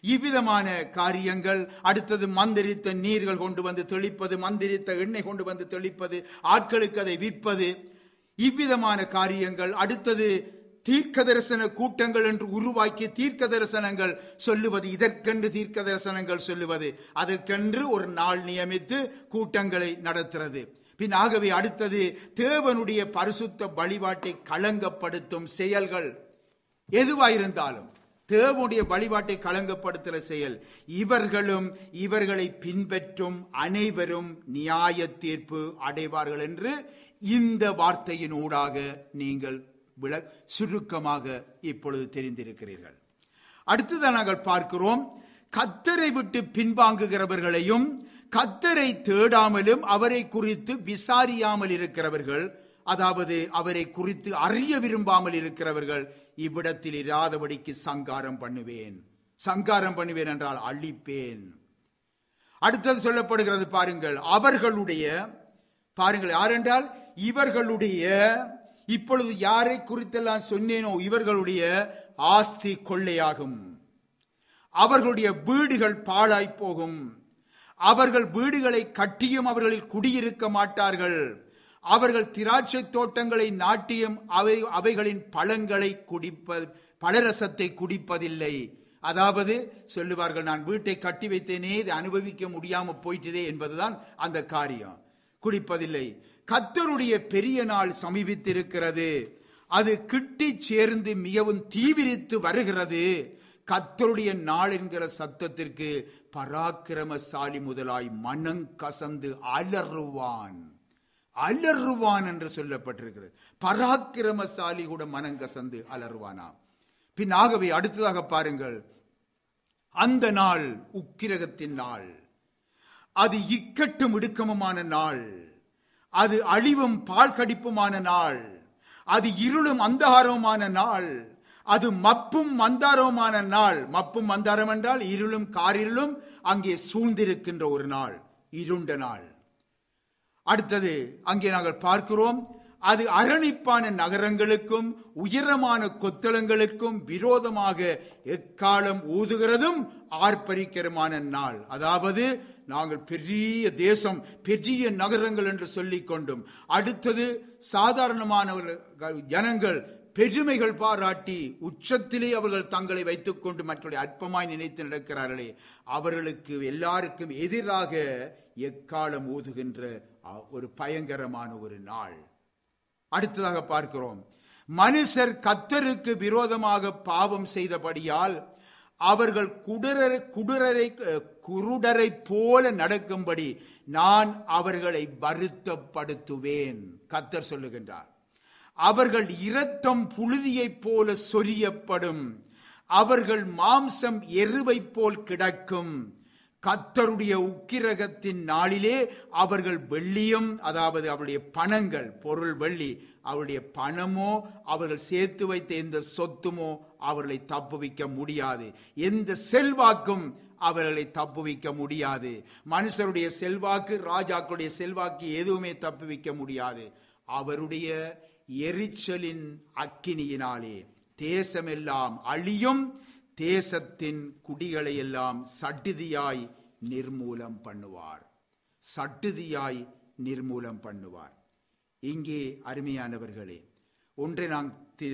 இவ்விதமான காரியங்கள் அடுத்தது மந்திரித்த நீர்கள் கொண்டு வந்து தெளிப்பது மந்திரித்த எண்ணெய் கொண்டு வந்து தெளிப்பது ஆட்களுக்கு அதை விற்பது இவ்விதமான காரியங்கள் அடுத்தது தீர்க்க தரிசன கூட்டங்கள் என்று உருவாக்கி தீர்க்க தரிசனங்கள் சொல்லுவது இதற்கென்று தீர்க்க தரிசனங்கள் சொல்லுவது அதற்கென்று ஒரு நாள் நியமித்து கூட்டங்களை நடத்துறது பின் ஆகவே அடுத்தது தேவனுடைய பரிசுத்த வழிபாட்டை களங்கப்படுத்தும் செயல்கள் எதுவாயிருந்தாலும் தேவனுடைய வழிபாட்டை களங்கப்படுத்துகிற செயல் இவர்களும் இவர்களை பின்பற்றும் அனைவரும் நியாய தீர்ப்பு அடைவார்கள் என்று இந்த வார்த்தையின் ஊடாக நீங்கள் விள சுருக்கமாக இப்பொழுது தெரிந்திருக்கிறீர்கள் அடுத்ததாக நாங்கள் பார்க்கிறோம் கத்தரை விட்டு பின்வாங்குகிறவர்களையும் கத்தரை தேடாமலும் அவரை குறித்து விசாரியாமல் இருக்கிறவர்கள் அதாவது அவரை குறித்து அறிய விரும்பாமல் இருக்கிறவர்கள் இவ்விடத்தில் இராதபடிக்கு சங்காரம் பண்ணுவேன் சங்காரம் பண்ணுவேன் என்றால் அழிப்பேன் அடுத்தது சொல்லப்படுகிறது பாருங்கள் அவர்களுடைய பாருங்கள் யாரென்றால் இவர்களுடைய இப்பொழுது யாரை குறித்தெல்லாம் சொன்னேனோ இவர்களுடைய ஆஸ்தி கொள்ளையாகும் அவர்களுடைய வீடுகள் பாழாய் போகும் அவர்கள் வீடுகளை கட்டியும் அவர்களில் குடியிருக்க மாட்டார்கள் அவர்கள் திராட்சை தோட்டங்களை நாட்டியும் அவை அவைகளின் பழங்களை குடிப்ப பழரசத்தை குடிப்பதில்லை அதாவது சொல்லுவார்கள் நான் வீட்டை கட்டி வைத்தேனே இதை அனுபவிக்க முடியாம போயிட்டதே என்பதுதான் அந்த காரியம் குடிப்பதில்லை கத்தருடைய பெரிய நாள் சமீபித்திருக்கிறது அது கிட்டி சேர்ந்து மிகவும் தீவிரித்து வருகிறது கத்தருடைய நாள் என்கிற சத்தத்திற்கு பராக்கிரமசாலி முதலாய் மனம் கசந்து அலறுவான் அலறுவான் என்று சொல்லப்பட்டிருக்கிறது பராக்கிரமசாலி கூட மனம் கசந்து அலறுவானாம் பின் ஆகவே அடுத்ததாக பாருங்கள் அந்த நாள் உக்கிரகத்தின் நாள் அது இக்கட்டும் இடுக்கமுமான நாள் அது அழிவும் பால் கடிப்புமான நாள் அது இருளும் அந்தகாரமுமான நாள் அது மப்பும் மந்தாரவுமான நாள் மப்பும் மந்தாரம் என்றால் இருளும் காரிலும் அங்கே சூழ்ந்திருக்கின்ற ஒரு நாள் இருண்ட நாள் அடுத்தது அங்கே நாங்கள் பார்க்கிறோம் அது அரணிப்பான நகரங்களுக்கும் உயரமான கொத்தளங்களுக்கும் விரோதமாக எக்காலம் ஊதுகிறதும் ஆர்ப்பரிக்கிறமான நாள் அதாவது நாங்கள் பெரிய தேசம் பெரிய நகரங்கள் என்று சொல்லிக் கொண்டும் அடுத்தது சாதாரணமானவர்கள் ஜனங்கள் பெருமைகள் பாராட்டி உச்சத்திலே அவர்கள் தங்களை வைத்துக் கொண்டு மற்றவர்களை அற்பமாய் நினைத்து நடக்கிறார்களே அவர்களுக்கு எல்லாருக்கும் எதிராக எக்காலம் ஊதுகின்ற ஒரு பயங்கரமான ஒரு நாள் அடுத்ததாக பார்க்கிறோம் மனுஷர் கத்தருக்கு விரோதமாக பாவம் செய்தபடியால் அவர்கள் குடரை குடரை குருடரை போல நடக்கும்படி நான் அவர்களை வருத்தப்படுத்துவேன் கத்தர் சொல்லுகின்றார் அவர்கள் இரத்தம் புழுதியைப் போல சொரியப்படும் அவர்கள் மாம்சம் எருவை போல் கிடக்கும் கத்தருடைய உக்கிரகத்தின் நாளிலே அவர்கள் வெள்ளியும் அதாவது அவருடைய பணங்கள் பொருள் வெள்ளி அவருடைய பணமோ அவர்கள் சேர்த்து வைத்த எந்த சொத்துமோ அவர்களை தப்புவிக்க முடியாது எந்த செல்வாக்கும் அவர்களை தப்புவிக்க முடியாது மனுஷருடைய செல்வாக்கு ராஜாக்களுடைய செல்வாக்கு எதுவுமே தப்புவிக்க முடியாது அவருடைய எரிச்சலின் அக்கினியினாலே தேசமெல்லாம் அழியும் தேசத்தின் குடிகளை எல்லாம் சட்டுதியாய் நிர்மூலம் பண்ணுவார் சட்டுதியாய் நிர்மூலம் பண்ணுவார் இங்கே அருமையானவர்களே ஒன்றை நான்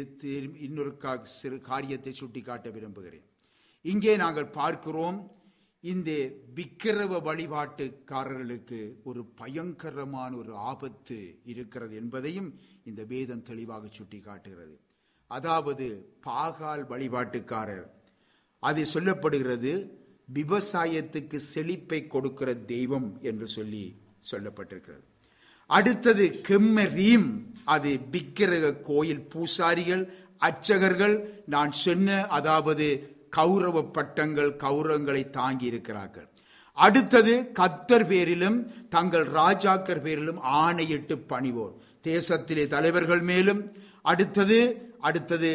இன்னொரு சிறு காரியத்தை சுட்டிக்காட்ட விரும்புகிறேன் இங்கே நாங்கள் பார்க்கிறோம் இந்த விக்கிரவ வழிபாட்டுக்காரர்களுக்கு ஒரு பயங்கரமான ஒரு ஆபத்து இருக்கிறது என்பதையும் இந்த வேதம் தெளிவாக சுட்டி காட்டுகிறது அதாவது பாகால் வழிபாட்டுக்காரர் அது சொல்லப்படுகிறது விவசாயத்துக்கு செழிப்பை கொடுக்கிற தெய்வம் என்று சொல்லி சொல்லப்பட்டிருக்கிறது அடுத்தது கெம்மரீம் அது விக்கிரக கோயில் பூசாரிகள் அர்ச்சகர்கள் நான் சொன்ன அதாவது கௌரவ பட்டங்கள் கௌரவங்களை தாங்கி இருக்கிறார்கள் அடுத்தது கத்தர் பேரிலும் தங்கள் ராஜாக்கர் பேரிலும் ஆணையிட்டு பணிவோர் தேசத்திலே தலைவர்கள் மேலும் அடுத்தது அடுத்தது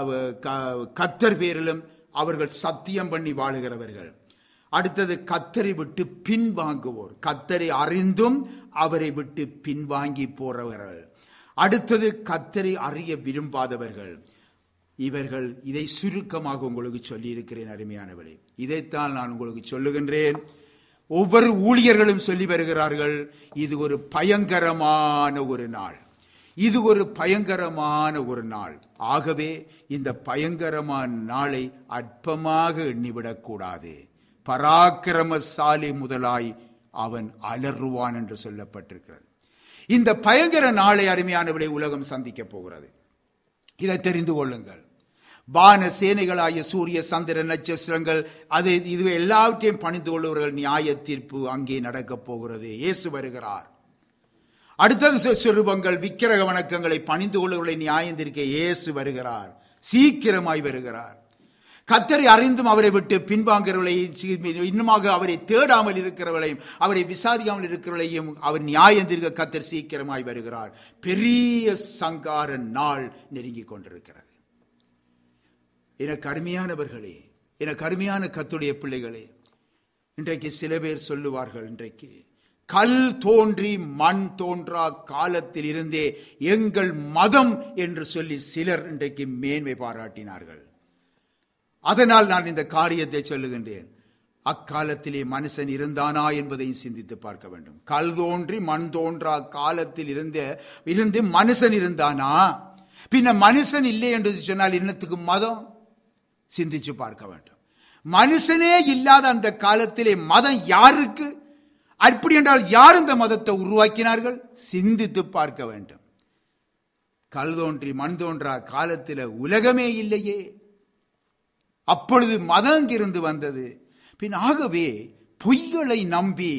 கத்தர் பேரிலும் அவர்கள் சத்தியம் பண்ணி வாழுகிறவர்கள் அடுத்தது கத்தரை விட்டு பின்வாங்குவோர் கத்தரை அறிந்தும் அவரை விட்டு பின்வாங்கி போறவர்கள் அடுத்தது கத்தரை அறிய விரும்பாதவர்கள் இவர்கள் இதை சுருக்கமாக உங்களுக்கு சொல்லியிருக்கிறேன் அருமையானவளே இதைத்தான் நான் உங்களுக்கு சொல்லுகின்றேன் ஒவ்வொரு ஊழியர்களும் சொல்லி வருகிறார்கள் இது ஒரு பயங்கரமான ஒரு நாள் இது ஒரு பயங்கரமான ஒரு நாள் ஆகவே இந்த பயங்கரமான நாளை அற்பமாக எண்ணிவிடக்கூடாது பராக்கிரமசாலி முதலாய் அவன் அலறுவான் என்று சொல்லப்பட்டிருக்கிறது இந்த பயங்கர நாளை அருமையானவளை உலகம் சந்திக்கப் போகிறது இதை தெரிந்து கொள்ளுங்கள் வான சேனைகளாகிய சூரிய சந்திர நட்சத்திரங்கள் அது இது எல்லாவற்றையும் பணிந்து கொள்ளுவர்கள் நியாய தீர்ப்பு அங்கே நடக்கப் போகிறது இயேசு வருகிறார் அடுத்தது சொ- சொரூபங்கள் விக்கிரக வணக்கங்களை பணிந்து கொள்ளுவர்களை நியாயந்திருக்க இயேசு வருகிறார் சீக்கிரமாய் வருகிறார் கத்தரை அறிந்தும் அவரை விட்டு பின்வாங்கிறவர்களையும் சி- இன்னுமாக அவரை தேடாமல் இருக்கிறவர்களையும் அவரை விசாரிக்காமல் இருக்கிறவர்களையும் அவர் நியாயந்திருக்க கத்தர் சீக்கிரமாய் வருகிறார் பெரிய சங்கார நாள் நெருங்கிக் கொண்டிருக்கிறது எனக்கு அருமையானவர்களே எனக்கு அருமையான கத்துடைய பிள்ளைகளே இன்றைக்கு சில பேர் சொல்லுவார்கள் இன்றைக்கு கல் தோன்றி மண் தோன்றா காலத்தில் இருந்தே எங்கள் மதம் என்று சொல்லி சிலர் இன்றைக்கு மேன்மை பாராட்டினார்கள் அதனால் நான் இந்த காரியத்தை சொல்லுகின்றேன் அக்காலத்திலே மனுஷன் இருந்தானா என்பதையும் சிந்தித்து பார்க்க வேண்டும் கல் தோன்றி மண் தோன்றா காலத்தில் இருந்த இருந்து மனுஷன் இருந்தானா பின்ன மனுஷன் இல்லை என்று சொன்னால் இன்னத்துக்கு மதம் சிந்திச்சு பார்க்க வேண்டும் மனுஷனே இல்லாத அந்த காலத்திலே மதம் யாருக்கு அப்படி என்றால் யார் இந்த மதத்தை உருவாக்கினார்கள் சிந்தித்து பார்க்க வேண்டும் கல் தோன்றி மண் தோன்றா காலத்தில் உலகமே இல்லையே அப்பொழுது மதம் இங்கிருந்து வந்தது பின் ஆகவே பொய்களை நம்பி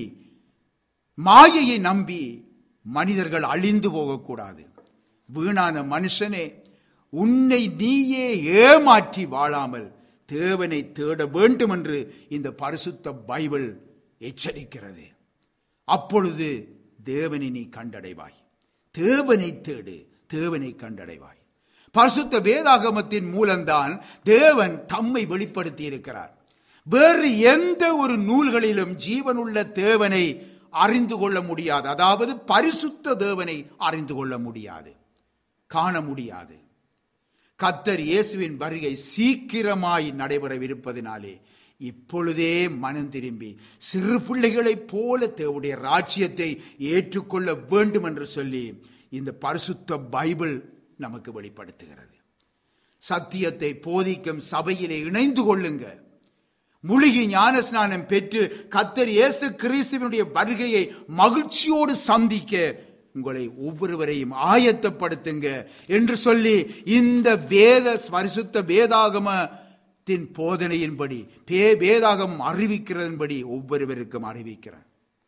மாயையை நம்பி மனிதர்கள் அழிந்து போகக்கூடாது வீணான மனுஷனே உன்னை நீயே ஏமாற்றி வாழாமல் தேவனை தேட வேண்டும் என்று இந்த பரிசுத்த பைபிள் எச்சரிக்கிறது அப்பொழுது தேவனை நீ கண்டடைவாய் தேவனை தேடு தேவனை கண்டடைவாய் பரிசுத்த வேதாகமத்தின் மூலம்தான் தேவன் தம்மை வெளிப்படுத்தி இருக்கிறார் வேறு எந்த ஒரு நூல்களிலும் ஜீவனுள்ள தேவனை அறிந்து கொள்ள முடியாது அதாவது பரிசுத்த தேவனை அறிந்து கொள்ள முடியாது காண முடியாது கத்தர் இயேசுவின் வருகை சீக்கிரமாய் நடைபெறவிருப்பதினாலே இப்பொழுதே மனம் திரும்பி சிறு பிள்ளைகளைப் போல தேவடைய ராஜ்யத்தை ஏற்றுக்கொள்ள வேண்டும் என்று சொல்லி இந்த பரிசுத்த பைபிள் நமக்கு வெளிப்படுத்துகிறது சத்தியத்தை போதிக்கும் சபையிலே இணைந்து கொள்ளுங்க முழுகி ஞானஸ்நானம் பெற்று கத்தர் இயேசு கிறிஸ்துவனுடைய வருகையை மகிழ்ச்சியோடு சந்திக்க உங்களை ஒவ்வொருவரையும் ஆயத்தப்படுத்துங்க என்று சொல்லி இந்த வேத பரிசுத்த வேதாகமத்தின் போதனையின்படி பே வேதாகம் அறிவிக்கிறதன்படி ஒவ்வொருவருக்கும் அறிவிக்கிறேன்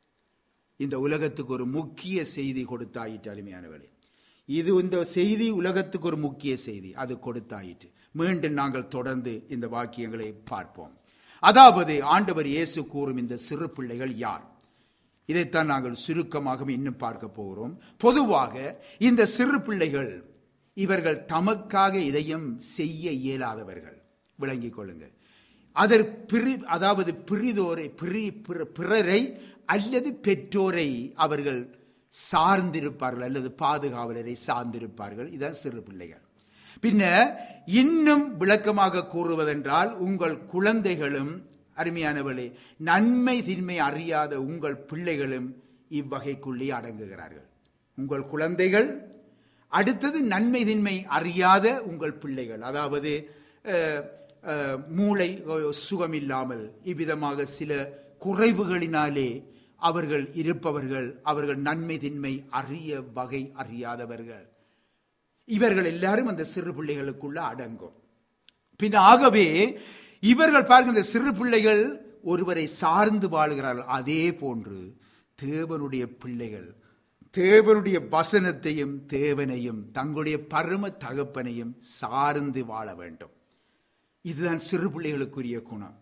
இந்த உலகத்துக்கு ஒரு முக்கிய செய்தி கொடுத்தாயிற்று அருமையானவர்களே இது இந்த செய்தி உலகத்துக்கு ஒரு முக்கிய செய்தி அது கொடுத்தாயிற்று மீண்டும் நாங்கள் தொடர்ந்து இந்த வாக்கியங்களை பார்ப்போம் அதாவது ஆண்டவர் இயேசு கூறும் இந்த சிறு பிள்ளைகள் யார் இதைத்தான் நாங்கள் சுருக்கமாக இன்னும் பார்க்க போகிறோம் பொதுவாக இந்த சிறு பிள்ளைகள் இவர்கள் தமக்காக இதையும் செய்ய இயலாதவர்கள் விளங்கிக் கொள்ளுங்க அதர் பிரி அதாவது பிரிதோரை பிரி பிற- பிறரை அல்லது பெற்றோரை அவர்கள் சார்ந்திருப்பார்கள் அல்லது பாதுகாவலரை சார்ந்திருப்பார்கள் இதான் சிறு பிள்ளைகள் பின்ன இன்னும் விளக்கமாக கூறுவதென்றால் உங்கள் குழந்தைகளும் அருமையானவர்களே நன்மை தின்மை அறியாத உங்கள் பிள்ளைகளும் இவ்வகைக்குள்ளே அடங்குகிறார்கள் உங்கள் குழந்தைகள் அடுத்தது நன்மை தின்மை அறியாத உங்கள் பிள்ளைகள் அதாவது அஹ், அஹ், மூளை அஹ், சுகமில்லாமல் இவ்விதமாக சில குறைவுகளினாலே அவர்கள் இருப்பவர்கள் அவர்கள் நன்மை தின்மை அறிய வகை அறியாதவர்கள் இவர்கள் எல்லாரும் அந்த சிறு பிள்ளைகளுக்குள்ள அடங்கும் பின் ஆகவே இவர்கள் பாருங்க இந்த சிறு பிள்ளைகள் ஒருவரை சார்ந்து வாழுகிறார்கள் அதே போன்று தேவனுடைய பிள்ளைகள் தேவனுடைய வசனத்தையும் தேவனையும் தங்களுடைய பரம தகப்பனையும் சார்ந்து வாழ வேண்டும் இதுதான் சிறு பிள்ளைகளுக்குரிய குணம்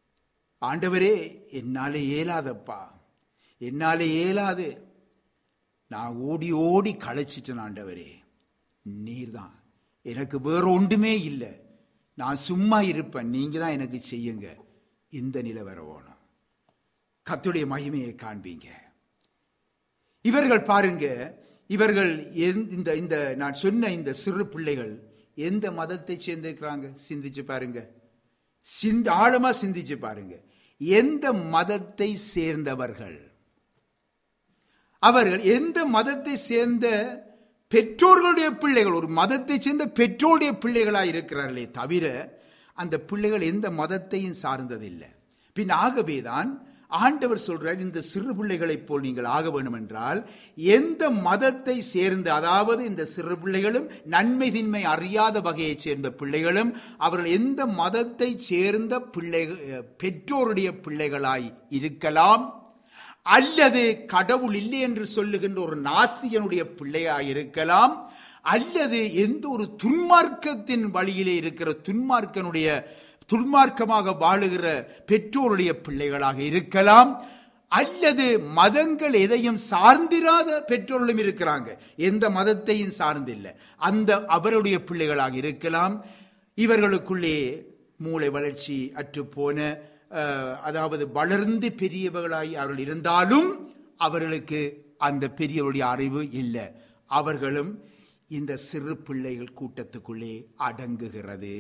ஆண்டவரே என்னாலே இயலாதப்பா என்னாலே இயலாது நான் ஓடி ஓடி களைச்சிட்டேன் ஆண்டவரே நீர்தான் எனக்கு வேற ஒன்றுமே இல்லை நான் சும்மா இருப்பேன் நீங்க தான் எனக்கு செய்யுங்க இந்த நிலை வர வேணும் கத்துடைய மகிமையை காண்பீங்க இவர்கள் பாருங்க இவர்கள் எந்த- இந்த இந்த நான் சொன்ன இந்த சிறு பிள்ளைகள் எந்த மதத்தை சேர்ந்திருக்கிறாங்க சிந்திச்சு பாருங்க சிந்த ஆழமா சிந்திச்சு பாருங்க எந்த மதத்தை சேர்ந்தவர்கள் அவர்கள் எந்த மதத்தை சேர்ந்த பெற்றோர்களுடைய பிள்ளைகள் ஒரு மதத்தை சேர்ந்த பெற்றோருடைய பிள்ளைகளாக இருக்கிறார்களே தவிர அந்த பிள்ளைகள் எந்த மதத்தையும் சார்ந்ததில்லை பின் ஆகவேதான் ஆண்டவர் சொல்றார் இந்த சிறு பிள்ளைகளைப் போல் நீங்கள் ஆக வேண்டும் என்றால் எந்த மதத்தை சேர்ந்த அதாவது இந்த சிறு பிள்ளைகளும் நன்மை தின்மை அறியாத வகையைச் சேர்ந்த பிள்ளைகளும் அவர்கள் எந்த மதத்தை சேர்ந்த பிள்ளைகள் பெற்றோருடைய பிள்ளைகளாய் இருக்கலாம் அல்லது கடவுள் இல்லை என்று சொல்லுகின்ற ஒரு நாஸ்திகனுடைய பிள்ளையாய் இருக்கலாம் அல்லது எந்த ஒரு துன்மார்க்கத்தின் வழியிலே இருக்கிற துன்மார்க்கனுடைய துன்மார்க்கமாக வாழுகிற பெற்றோருடைய பிள்ளைகளாக இருக்கலாம் அல்லது மதங்கள் எதையும் சார்ந்திராத பெற்றோர்களும் இருக்கிறாங்க எந்த மதத்தையும் சார்ந்தில்லை அந்த அவருடைய பிள்ளைகளாக இருக்கலாம் இவர்களுக்குள்ளே மூளை வளர்ச்சி அற்று போன அஹ், அதாவது வளர்ந்து பெரியவர்களாய் அவர்கள் இருந்தாலும் அவர்களுக்கு அந்த பெரியவருடைய அறிவு இல்லை அவர்களும் இந்த சிறு பிள்ளைகள் கூட்டத்துக்குள்ளே அடங்குகிறது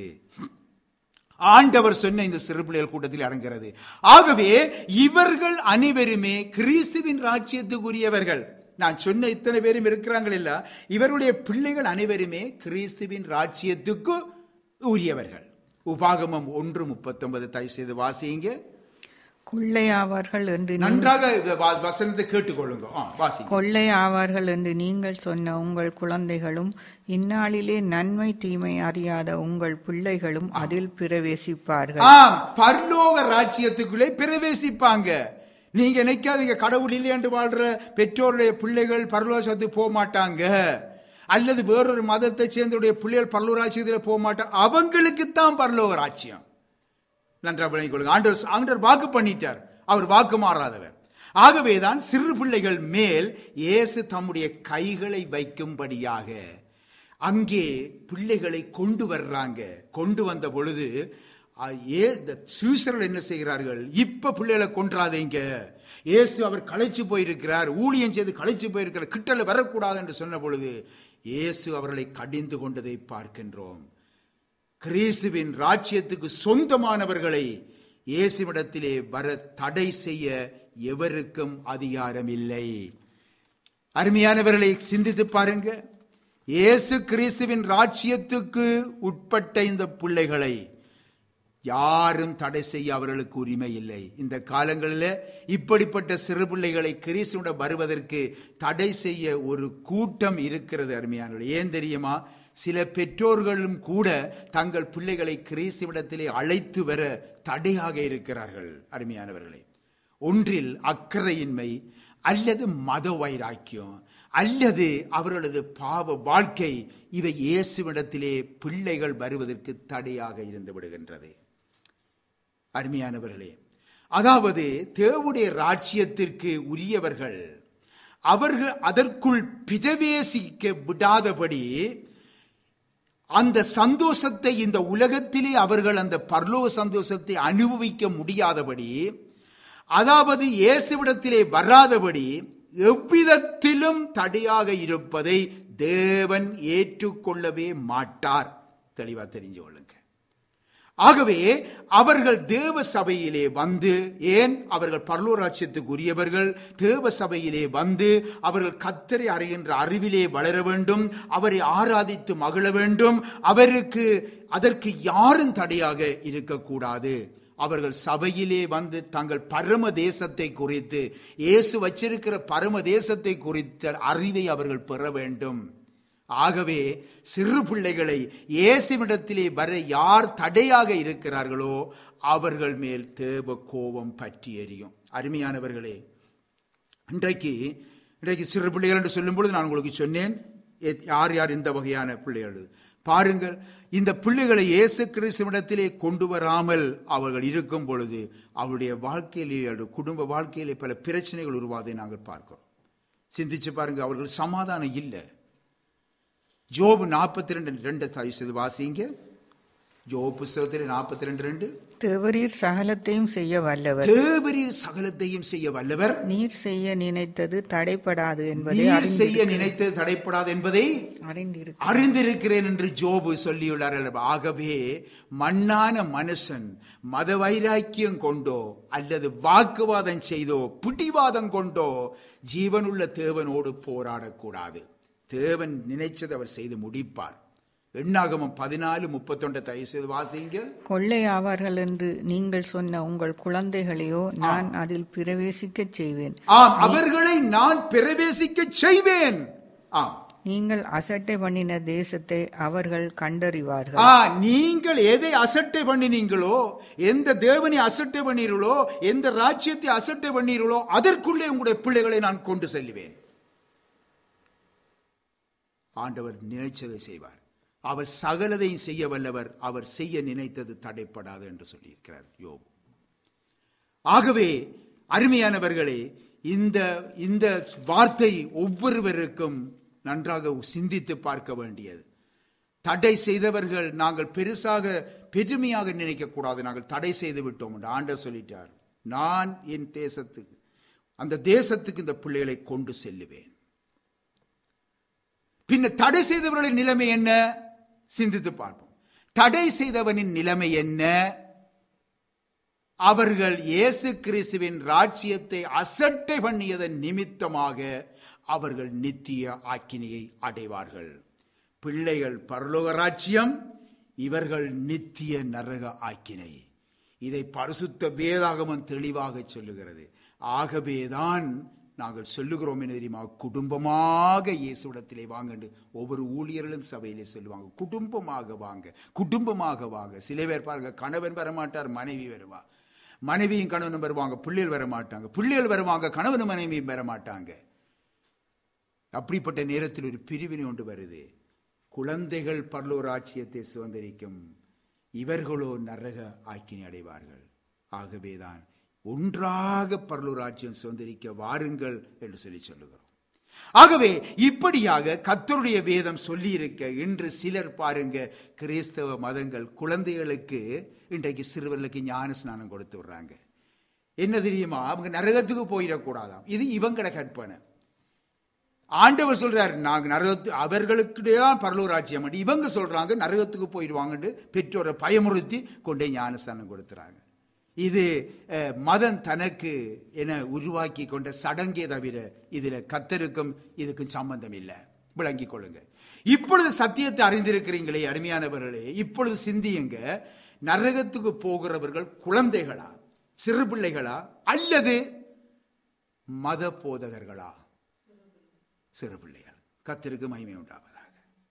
ஆண்டவர் சொன்ன இந்த சிறு பிள்ளைகள் கூட்டத்தில் அடங்கிறது ஆகவே இவர்கள் அனைவருமே கிறிஸ்துவின் ராஜ்யத்துக்குரியவர்கள் நான் சொன்ன இத்தனை பேரும் இருக்கிறாங்கள் இல்ல இவருடைய பிள்ளைகள் அனைவருமே கிறிஸ்துவின் ராஜ்யத்துக்கு உரியவர்கள் உபாகமம் ஒன்று முப்பத்தொன்பது தயவு செய்து வாசிங்க கொள்ளையாவார்கள் என்று நீ- நன்றாக இந்த வா- வசனத்தை கேட்டுக்கொள்ளுங்க ஆ, வாசிங்க கொள்ளையாவார்கள் என்று நீங்கள் சொன்ன உங்கள் குழந்தைகளும் இந்நாளிலே நன்மை தீமை அறியாத உங்கள் பிள்ளைகளும் அதில் பிரவேசிப்பார்கள் ஆம் பரலோக ராஜ்யத்துக்குள்ளே பிரவேசிப்பாங்க நீங்க நினைக்காதீங்க கடவுள் இல்லை என்று வாழ்ற பெற்றோருடைய பிள்ளைகள் பரலோகத்துக்கு போக மாட்டாங்க அல்லது வேறொரு மதத்தை சேர்ந்தவுடைய பிள்ளைகள் பரலோக ராஜ்யத்தில் போக மாட்டாங்க அவங்களுக்கு தான் பரலோக ராஜ்யம் நன்றா விளங்கிக் கொள்ளுங்க ஆண்டவர் ஆண்டவர் வாக்கு பண்ணிட்டார் அவர் வாக்கு மாறாதவர் ஆகவேதான் சிறு பிள்ளைகள் மேல் இயேசு தம்முடைய கைகளை வைக்கும்படியாக அங்கே பிள்ளைகளை கொண்டு வர்றாங்க கொண்டு வந்த பொழுது அ, ஏ இந்த சீசர்கள் என்ன செய்கிறார்கள் இப்ப பிள்ளைகளை கொன்றாதீங்க இயேசு அவர் களைச்சு போயிருக்கிறார் ஊழியம் செய்து களைச்சு போயிருக்கிறார் கிட்டல வரக்கூடாது என்று சொன்ன பொழுது இயேசு அவர்களை கடிந்து கொண்டதை பார்க்கின்றோம் கிறிஸ்துவின் ராஜ்யத்துக்கு சொந்தமானவர்களை இயேசுவிடத்திலே வர தடை செய்ய எவருக்கும் அதிகாரம் இல்லை அருமையானவர்களை சிந்தித்து பாருங்க இயேசு கிறிஸ்துவின் ராஜ்யத்துக்கு உட்பட்ட இந்த பிள்ளைகளை யாரும் தடை செய்ய அவர்களுக்கு உரிமை இல்லை இந்த காலங்களில் இப்படிப்பட்ட சிறு பிள்ளைகளை கிறிஸ்துவிட வருவதற்கு தடை செய்ய ஒரு கூட்டம் இருக்கிறது அருமையானவர்கள் ஏன் தெரியுமா சில பெற்றோர்களும் கூட தங்கள் பிள்ளைகளை கிறிஸ்துவிடத்திலே அழைத்து வர தடையாக இருக்கிறார்கள் அருமையானவர்களே ஒன்றில் அக்கறையின்மை அல்லது மத வைராக்கியம் அல்லது அவர்களது பாவ வாழ்க்கை இவை இயேசுவிடத்திலே பிள்ளைகள் வருவதற்கு தடையாக இருந்து விடுகின்றது அருமையானவர்களே அதாவது தேவனுடைய ராஜ்யத்திற்கு உரியவர்கள் அவர்கள் அதற்குள் பிரவேசிக்க விடாதபடி அந்த சந்தோஷத்தை இந்த உலகத்திலே அவர்கள் அந்த பரலோக சந்தோஷத்தை அனுபவிக்க முடியாதபடி அதாவது இயேசுவிடத்திலே வராதபடி எவ்விதத்திலும் தடையாக இருப்பதை தேவன் ஏற்றுக்கொள்ளவே மாட்டார் தெளிவா தெரிஞ்சு கொள்ளுங்க ஆகவே அவர்கள் தேவ சபையிலே வந்து ஏன் அவர்கள் பரலோராட்சியத்துக்கு உரியவர்கள் தேவ சபையிலே வந்து அவர்கள் கத்தரை அறிகின்ற அறிவிலே வளர வேண்டும் அவரை ஆராதித்து மகிழ வேண்டும் அவருக்கு அதற்கு யாரும் தடையாக இருக்கக்கூடாது அவர்கள் சபையிலே வந்து தங்கள் பரம தேசத்தை குறித்து இயேசு வச்சிருக்கிற பரம தேசத்தை குறித்த அறிவை அவர்கள் பெற வேண்டும் ஆகவே சிறு பிள்ளைகளை இயேசுவிடத்திலே வர யார் தடையாக இருக்கிறார்களோ அவர்கள் மேல் தேவ கோபம் பற்றி எரியும் அருமையானவர்களே இன்றைக்கு இன்றைக்கு சிறு பிள்ளைகள் என்று சொல்லும் பொழுது நான் உங்களுக்கு சொன்னேன் எத்- யார் யார் இந்த வகையான பிள்ளைகள் பாருங்கள் இந்த பிள்ளைகளை இயேசு கிறிஸ்துவிடத்திலே கொண்டு வராமல் அவர்கள் இருக்கும் பொழுது அவருடைய வாழ்க்கையிலே அவருடைய குடும்ப வாழ்க்கையிலே பல பிரச்சனைகள் உருவாதை நாங்கள் பார்க்கிறோம் சிந்திச்சு பாருங்க அவர்கள் சமாதானம் இல்லை ஜோபு நாற்பத்தி ரெண்டு ரெண்டு தயவு செய்து வாசிங்க ஜோ புஸ்தகத்தில் நாற்பத்தி ரெண்டு ரெண்டு தேவரீர் சகலத்தையும் செய்ய வல்லவர் தேவரீர் சகலத்தையும் செய்ய வல்லவர் நீர் செய்ய நினைத்தது தடைப்படாது என்பதை நீர் செய்ய அறிந்திரு- நினைத்தது தடைப்படாது என்பதை அறிந்திருக்கு அறிந்திருக்கிறேன் என்று ஜோபு சொல்லியுள்ளார் அல்லவா? ஆகவே மண்ணான மனுஷன் மத வைராக்கியம் கொண்டோ அல்லது வாக்குவாதம் செய்தோ பிடிவாதம் கொண்டோ ஜீவனுள்ள தேவனோடு போராடக்கூடாது தேவன் நினைச்சதை அவர் செய்து முடிப்பார் எண்ணாகமம் பதினாலு முப்பத்தொன்று தயவு செய்து வாசிங்க கொள்ளையாவார்கள் என்று நீங்கள் சொன்ன உங்கள் குழந்தைகளையோ நான் அதில் பிரவேசிக்கச் செய்வேன் ஆம் அவர்களை நான் பிரவேசிக்க செய்வேன் ஆம் நீங்கள் அசட்டை பண்ணின தேசத்தை அவர்கள் கண்டறிவார்கள் ஆ நீங்கள் எதை அசட்டை பண்ணினீங்களோ எந்த தேவனை அசட்டை பண்ணீர்களோ எந்த ராஜ்யத்தை அசட்டை பண்ணீர்களோ அதற்குள்ளே உங்களுடைய பிள்ளைகளை நான் கொண்டு செல்லுவேன் ஆண்டவர் நினைச்சதை செய்வார் அவர் சகலதையும் செய்ய வல்லவர் அவர் செய்ய நினைத்தது தடைப்படாது என்று சொல்லியிருக்கிறார் யோபு ஆகவே அருமையானவர்களே இந்த இந்த வார்த்தை ஒவ்வொருவருக்கும் நன்றாக சிந்தித்து பார்க்க வேண்டியது தடை செய்தவர்கள் நாங்கள் பெருசாக பெருமையாக நினைக்க கூடாது நாங்கள் தடை செய்து விட்டோம் என்று ஆண்டவர் சொல்லிட்டார் நான் என் தேசத்துக்கு அந்த தேசத்துக்கு இந்த பிள்ளைகளை கொண்டு செல்லுவேன் பின்ன தடை செய்தவர்களின் நிலைமை என்ன சிந்தித்து பார்ப்போம் தடை செய்தவனின் நிலைமை என்ன அவர்கள் இயேசு கிறிஸ்துவின் ராஜ்யத்தை அசட்டை பண்ணியதன் நிமித்தமாக அவர்கள் நித்திய ஆக்கினியை அடைவார்கள் பிள்ளைகள் பரலோக ராஜ்யம் இவர்கள் நித்திய நரக ஆக்கினை இதை பரிசுத்த வேதாகமம் தெளிவாக சொல்லுகிறது ஆகவேதான் நாங்கள் சொல்லுகிறோம் என்ன தெரியுமா குடும்பமாக இயேசுடத்திலே வாங்கண்டு ஒவ்வொரு ஊழியர்களும் சபையிலே சொல்லுவாங்க குடும்பமாக வாங்க குடும்பமாக வாங்க சில பேர் பாருங்க கணவன் வரமாட்டார் மனைவி வருவா மனைவியும் கணவனும் வருவாங்க பிள்ளைகள் வர மாட்டாங்க பிள்ளைகள் வருவாங்க கணவனும் மனைவியும் வர மாட்டாங்க அப்படிப்பட்ட நேரத்தில் ஒரு பிரிவினை ஒன்று வருது குழந்தைகள் பரலோர் ராட்சியத்தை சுதந்திரிக்கும் இவர்களோ நரக ஆக்கினை அடைவார்கள் ஆகவேதான் ஒன்றாக பரலூர் ராஜ்யம் சுதந்திரிக்க வாருங்கள் என்று சொல்லி சொல்லுகிறோம் ஆகவே இப்படியாக கத்தருடைய வேதம் சொல்லியிருக்க இன்று சிலர் பாருங்க கிறிஸ்தவ மதங்கள் குழந்தைகளுக்கு இன்றைக்கு சிறுவர்களுக்கு ஞான ஸ்நானம் கொடுத்து விடுறாங்க என்ன தெரியுமா அவங்க நரகத்துக்கு போயிடக்கூடாதாம் இது இவங்கட கற்பனை ஆண்டவர் சொல்றாரு நாங்க நரகத்து அவர்களுக்கு தான் பரலூர் ராஜ்யம் உண்டு. இவங்க சொல்றாங்க நரகத்துக்கு போயிடுவாங்கன்னு பெற்றோரை பயமுறுத்தி கொண்டே ஞானஸ்தானம் கொடுத்துறாங்க இது அஹ், மதம் தனக்கு என உருவாக்கி கொண்ட சடங்கே தவிர இதுல கத்தருக்கும் இதுக்கும் சம்பந்தம் இல்லை விளங்கிக் கொள்ளுங்க இப்பொழுது சத்தியத்தை அறிந்திருக்கிறீங்களே அருமையானவர்களே இப்பொழுது சிந்தியுங்க நரகத்துக்கு போகிறவர்கள் குழந்தைகளா சிறு பிள்ளைகளா அல்லது மத போதகர்களா சிறு பிள்ளைகள் கத்திற்கு மகிமை உண்டாவதாக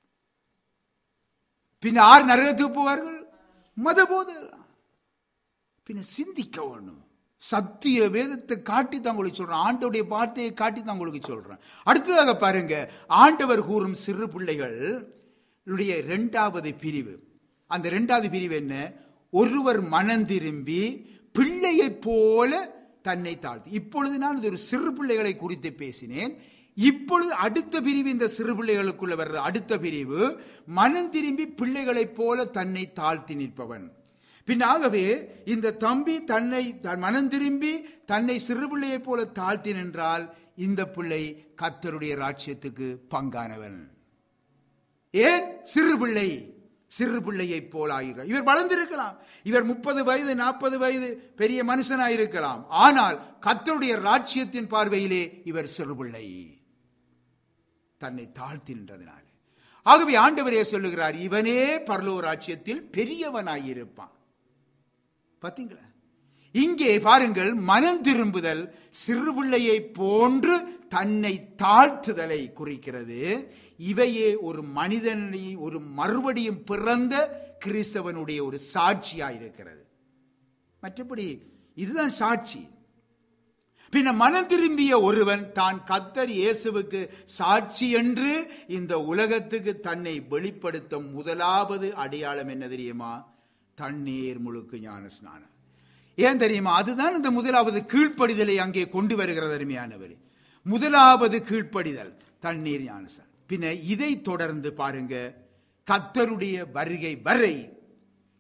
பின் ஆறு நரகத்துக்கு போவார்கள் மத போதகர்களா பின்ன சிந்திக்க வேணும் சத்திய வேதத்தை காட்டி தான் உங்களுக்கு சொல்றேன் ஆண்டவருடைய வார்த்தையை காட்டி தான் உங்களுக்கு சொல்றேன் அடுத்ததாக பாருங்க ஆண்டவர் கூறும் சிறு பிள்ளைகள் உடைய இரண்டாவது பிரிவு அந்த இரண்டாவது பிரிவு என்ன ஒருவர் மனம் திரும்பி பிள்ளையைப் போல தன்னை தாழ்த்தி இப்பொழுது நான் இது ஒரு சிறு பிள்ளைகளை குறித்து பேசினேன் இப்பொழுது அடுத்த பிரிவு இந்த சிறு பிள்ளைகளுக்குள்ள வர்ற அடுத்த பிரிவு மனம் திரும்பி பிள்ளைகளைப் போல தன்னை தாழ்த்தி நிற்பவன் பின் ஆகவே இந்த தம்பி தன்னை தன் மனம் திரும்பி தன்னை சிறு பிள்ளையைப் போல தாழ்த்தி நின்றால் இந்த பிள்ளை கத்தருடைய ராஜ்யத்துக்கு பங்கானவன் ஏன் சிறு பிள்ளை சிறு பிள்ளையைப் போல ஆகிறார் இவர் வளர்ந்திருக்கலாம் இவர் முப்பது வயது நாற்பது வயது பெரிய மனுஷனாயிருக்கலாம் ஆனால் கத்தருடைய ராஜ்யத்தின் பார்வையிலே இவர் சிறு பிள்ளை தன்னை தாழ்த்தி நின்றதினாலே ஆகவே ஆண்டவரே சொல்லுகிறார் இவனே பரலோக ராஜ்யத்தில் பெரியவனாயிருப்பான் பாத்தீங்களா இங்கே பாருங்கள் மனம் திரும்புதல் சிறு பிள்ளையை போன்று தன்னை தாழ்த்துதலை குறிக்கிறது இவையே ஒரு மனிதனை ஒரு மறுபடியும் பிறந்த கிறிஸ்தவனுடைய ஒரு சாட்சியா இருக்கிறது மற்றபடி இதுதான் சாட்சி பின்ன மனம் திரும்பிய ஒருவன் தான் கத்தர் இயேசுவுக்கு சாட்சி என்று இந்த உலகத்துக்கு தன்னை வெளிப்படுத்தும் முதலாவது அடையாளம் என்ன தெரியுமா தண்ணீர் முழுக்கு ஞான ஸ்நானம் ஏன் தெரியுமா அதுதான் இந்த முதலாவது கீழ்ப்படிதலை அங்கே கொண்டு வருகிறது அருமையானவர் முதலாவது கீழ்ப்படிதல் தண்ணீர் ஞானசார் பின்ன இதை தொடர்ந்து பாருங்க கத்தருடைய வருகை வரை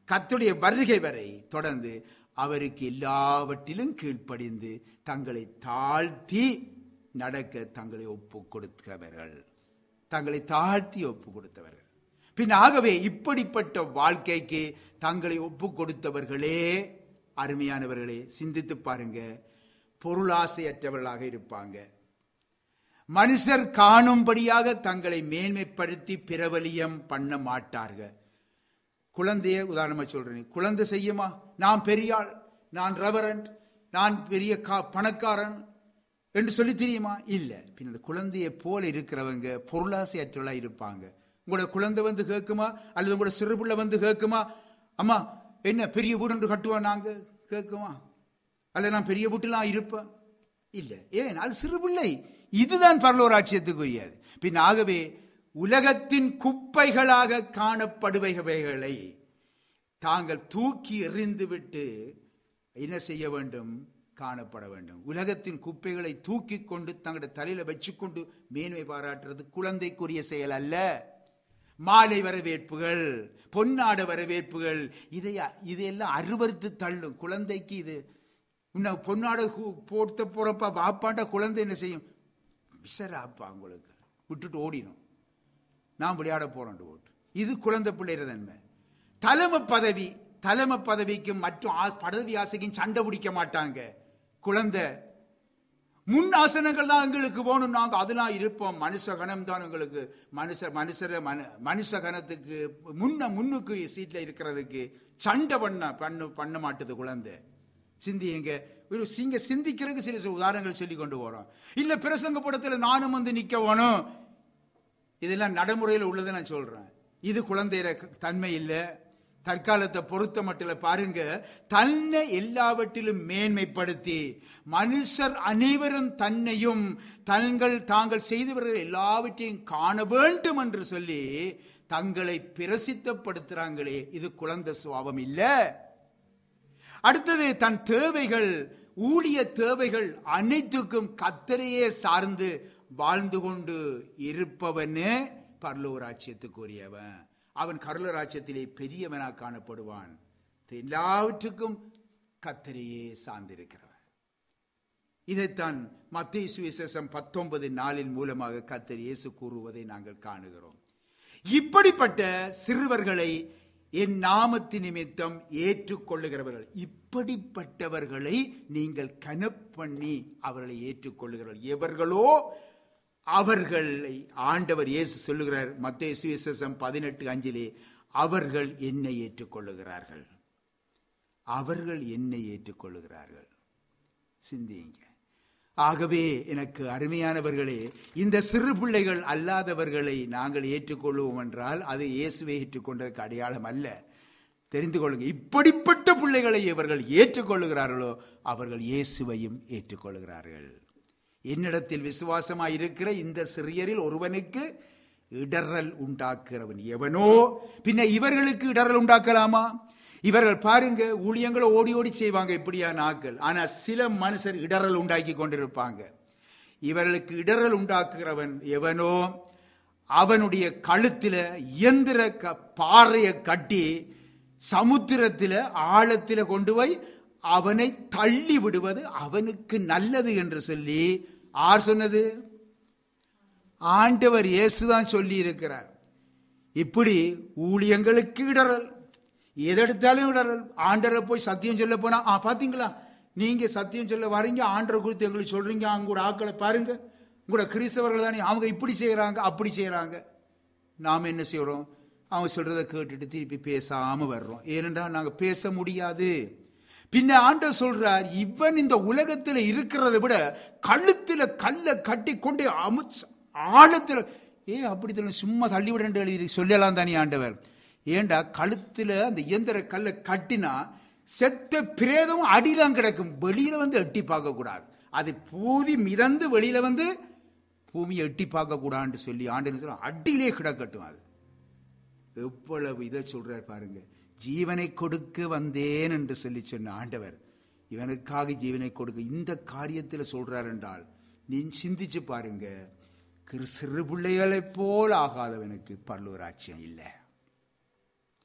கர்த்தருடைய வருகை வரை தொடர்ந்து அவருக்கு எல்லாவற்றிலும் கீழ்ப்படிந்து தங்களை தாழ்த்தி நடக்க தங்களை ஒப்பு கொடுத்தவர்கள் தங்களை தாழ்த்தி ஒப்பு கொடுத்தவர்கள் பின் ஆகவே இப்படிப்பட்ட வாழ்க்கைக்கு தங்களை ஒப்பு கொடுத்தவர்களே அருமையானவர்களே சிந்தித்து பாருங்க பொருளாசையற்றவர்களாக இருப்பாங்க மனுஷர் காணும்படியாக தங்களை மேன்மைப்படுத்தி பிரபலியம் பண்ண மாட்டார்கள் குழந்தைய உதாரணமா சொல்றேன் குழந்தை செய்யுமா நான் பெரியாள் நான் ரெவரண்ட் நான் பெரிய கா- பணக்காரன் என்று சொல்லி தெரியுமா இல்ல பின் அந்த குழந்தையை போல இருக்கிறவங்க பொருளாசையற்றவளா இருப்பாங்க உங்களோட குழந்தை வந்து கேட்குமா அல்லது உங்களோட சிறுபிள்ளை வந்து கேட்குமா அம்மா என்ன பெரிய வீடு ஒன்று கட்டுவோம் நாங்க கேட்குமா அல்ல நான் பெரிய வீட்டுலாம் இருப்பேன் இல்ல ஏன் அது சிறுபிள்ளை இதுதான் பரலோராட்சியத்துக்குரியது பின் ஆகவே உலகத்தின் குப்பைகளாக காணப்படுபவைகளை தாங்கள் தூக்கி எறிந்துவிட்டு என்ன செய்ய வேண்டும் காணப்பட வேண்டும் உலகத்தின் குப்பைகளை தூக்கி கொண்டு தங்களுடைய தலையில வச்சுக்கொண்டு மேன்மை பாராட்டுறது குழந்தைக்குரிய செயல் அல்ல மாலை வரவேற்புகள் பொன்னாட வரவேற்புகள் இதை இதையெல்லாம் அருவறுத்து தள்ளும் குழந்தைக்கு இது உன்னை பொன்னாட கு- போட்ட போறப்ப வாப்பாண்ட குழந்தை என்ன செய்யும் விசராப்பா உங்களுக்கு விட்டுட்டு ஓடிடும் நான் விளையாட போறேன் ஓட்டு இது குழந்தை பிள்ளைற தன்மை தலைமை பதவி தலைமை பதவிக்கும் மற்றும் ஆ- பதவி ஆசைக்கும் சண்டை பிடிக்க மாட்டாங்க குழந்தை முன் ஆசனங்கள் தான் எங்களுக்கு வேணும் நாங்க அதெல்லாம் இருப்போம் மனுஷ கணம் தான் எங்களுக்கு மனுஷ மனுஷர மனு மனுஷ கணத்துக்கு முன்ன முன்னுக்கு சீட்ல இருக்கிறதுக்கு சண்டை பண்ண பண்ண பண்ண மாட்டுது குழந்தை சிந்திங்க ஒரு சிங்க சிந்திக்கிறதுக்கு சில சில உதாரணங்கள் சொல்லி கொண்டு போறோம் இல்ல பிரசங்க படத்துல நானும் வந்து நிக்க வேணும் இதெல்லாம் நடைமுறையில் உள்ளதை நான் சொல்றேன் இது குழந்தைய தன்மை இல்லை தற்காலத்தை பொறுத்த மட்டும் பாருங்க தன்னை எல்லாவற்றிலும் மேன்மைப்படுத்தி மனுஷர் அனைவரும் தன்னையும் தங்கள் தாங்கள் செய்தவர்கள் எல்லாவற்றையும் காண வேண்டும் என்று சொல்லி தங்களை பிரசித்தப்படுத்துறாங்களே இது குழந்தை சுவாபம் இல்லை அடுத்தது தன் தேவைகள் ஊழிய தேவைகள் அனைத்துக்கும் கத்தரையே சார்ந்து வாழ்ந்து கொண்டு இருப்பவனே பரலோராட்சியத்துக்குரியவன் அவன் கருளராட்சியத்திலே பெரியவனாக காணப்படுவான் எல்லாவற்றுக்கும் கத்தரையே சார்ந்திருக்கிறவன் இதைத்தான் மத்திய சுவிசேஷம் பத்தொன்பது நாளின் மூலமாக கத்தர் இயேசு கூறுவதை நாங்கள் காணுகிறோம் இப்படிப்பட்ட சிறுவர்களை என் நாமத்து நிமித்தம் ஏற்றுக்கொள்ளுகிறவர்கள் இப்படிப்பட்டவர்களை நீங்கள் கனப்பண்ணி அவர்களை ஏற்றுக்கொள்ளுகிறவர்கள் எவர்களோ அவர்களை ஆண்டவர் இயேசு சொல்லுகிறார் மத்திய சுவிசேஷம் பதினெட்டு அஞ்சிலே அவர்கள் என்னை ஏற்றுக்கொள்ளுகிறார்கள் அவர்கள் என்னை ஏற்றுக்கொள்ளுகிறார்கள் சிந்தியுங்க ஆகவே எனக்கு அருமையானவர்களே இந்த சிறு பிள்ளைகள் அல்லாதவர்களை நாங்கள் ஏற்றுக்கொள்வோம் என்றால் அது இயேசுவை ஏற்றுக்கொண்டதற்கு அடையாளம் அல்ல தெரிந்து கொள்ளுங்க இப்படிப்பட்ட பிள்ளைகளை இவர்கள் ஏற்றுக்கொள்ளுகிறார்களோ அவர்கள் இயேசுவையும் ஏற்றுக்கொள்கிறார்கள் என்னிடத்தில் விசுவாசமாய் இருக்கிற இந்த சிறியரில் ஒருவனுக்கு இடறல் உண்டாக்குறவன் எவனோ பின்ன இவர்களுக்கு இடறல் உண்டாக்கலாமா இவர்கள் பாருங்க ஊழியங்களை ஓடி ஓடி செய்வாங்க இப்படியா நாட்கள் ஆனா சில மனுஷர் இடறல் உண்டாக்கி கொண்டிருப்பாங்க இவர்களுக்கு இடறல் உண்டாக்குகிறவன் எவனோ அவனுடைய கழுத்துல இயந்திர க- பாறையை கட்டி சமுத்திரத்தில ஆழத்தில கொண்டு போய் அவனை தள்ளி விடுவது அவனுக்கு நல்லது என்று சொல்லி ஆர் சொன்னது ஆண்டவர் இயேசுதான் சொல்லி இருக்கிறார் இப்படி ஊழியங்களுக்கு இடறல் எதெடுத்தாலும் இடறல் ஆண்டரை போய் சத்தியம் சொல்ல போனா ஆ பாத்தீங்களா நீங்க சத்தியம் சொல்ல வரீங்க ஆண்டரை குறித்து எங்களுக்கு சொல்றீங்க அவங்க கூட ஆட்களை பாருங்க உங்களோட கிறிஸ்தவர்கள் தானே அவங்க இப்படி செய்யறாங்க அப்படி செய்யறாங்க நாம என்ன செய்யறோம் அவங்க சொல்றதை கேட்டுட்டு திருப்பி பேசாம வர்றோம் ஏனென்றால் நாங்க பேச முடியாது பின்ன ஆண்டவர் சொல்றார் இவன் இந்த உலகத்துல இருக்கிறத விட கழுத்துல கல்லை கட்டி கொண்டு அமுச்சு ஆழத்துல ஏ அப்படி தெரியல சும்மா தள்ளி விட எழுதி சொல்லலாம் தானே ஆண்டவர் ஏண்டா கழுத்துல அந்த இயந்திர கல்லை கட்டினா செத்த பிரேதம் அடியிலாம் கிடக்கும் வெளியில வந்து எட்டி பார்க்க கூடாது அது பூதி மிதந்து வெளியில வந்து பூமியை எட்டி பார்க்க கூடாதுன்னு சொல்லி ஆண்டு சொல்ல அடியிலே கிடக்கட்டும் அது எவ்வளவு இதை சொல்றார் பாருங்க ஜீவனை கொடுக்க வந்தேன் என்று சொல்லி சொன்ன ஆண்டவர் இவனுக்காக ஜீவனை கொடுக்க இந்த காரியத்தில் சொல்றார் என்றால் நீ சிந்திச்சு பாருங்க கிறு- சிறு பிள்ளைகளைப் போல் ஆகாதவனுக்கு பரலூராட்சியம் இல்லை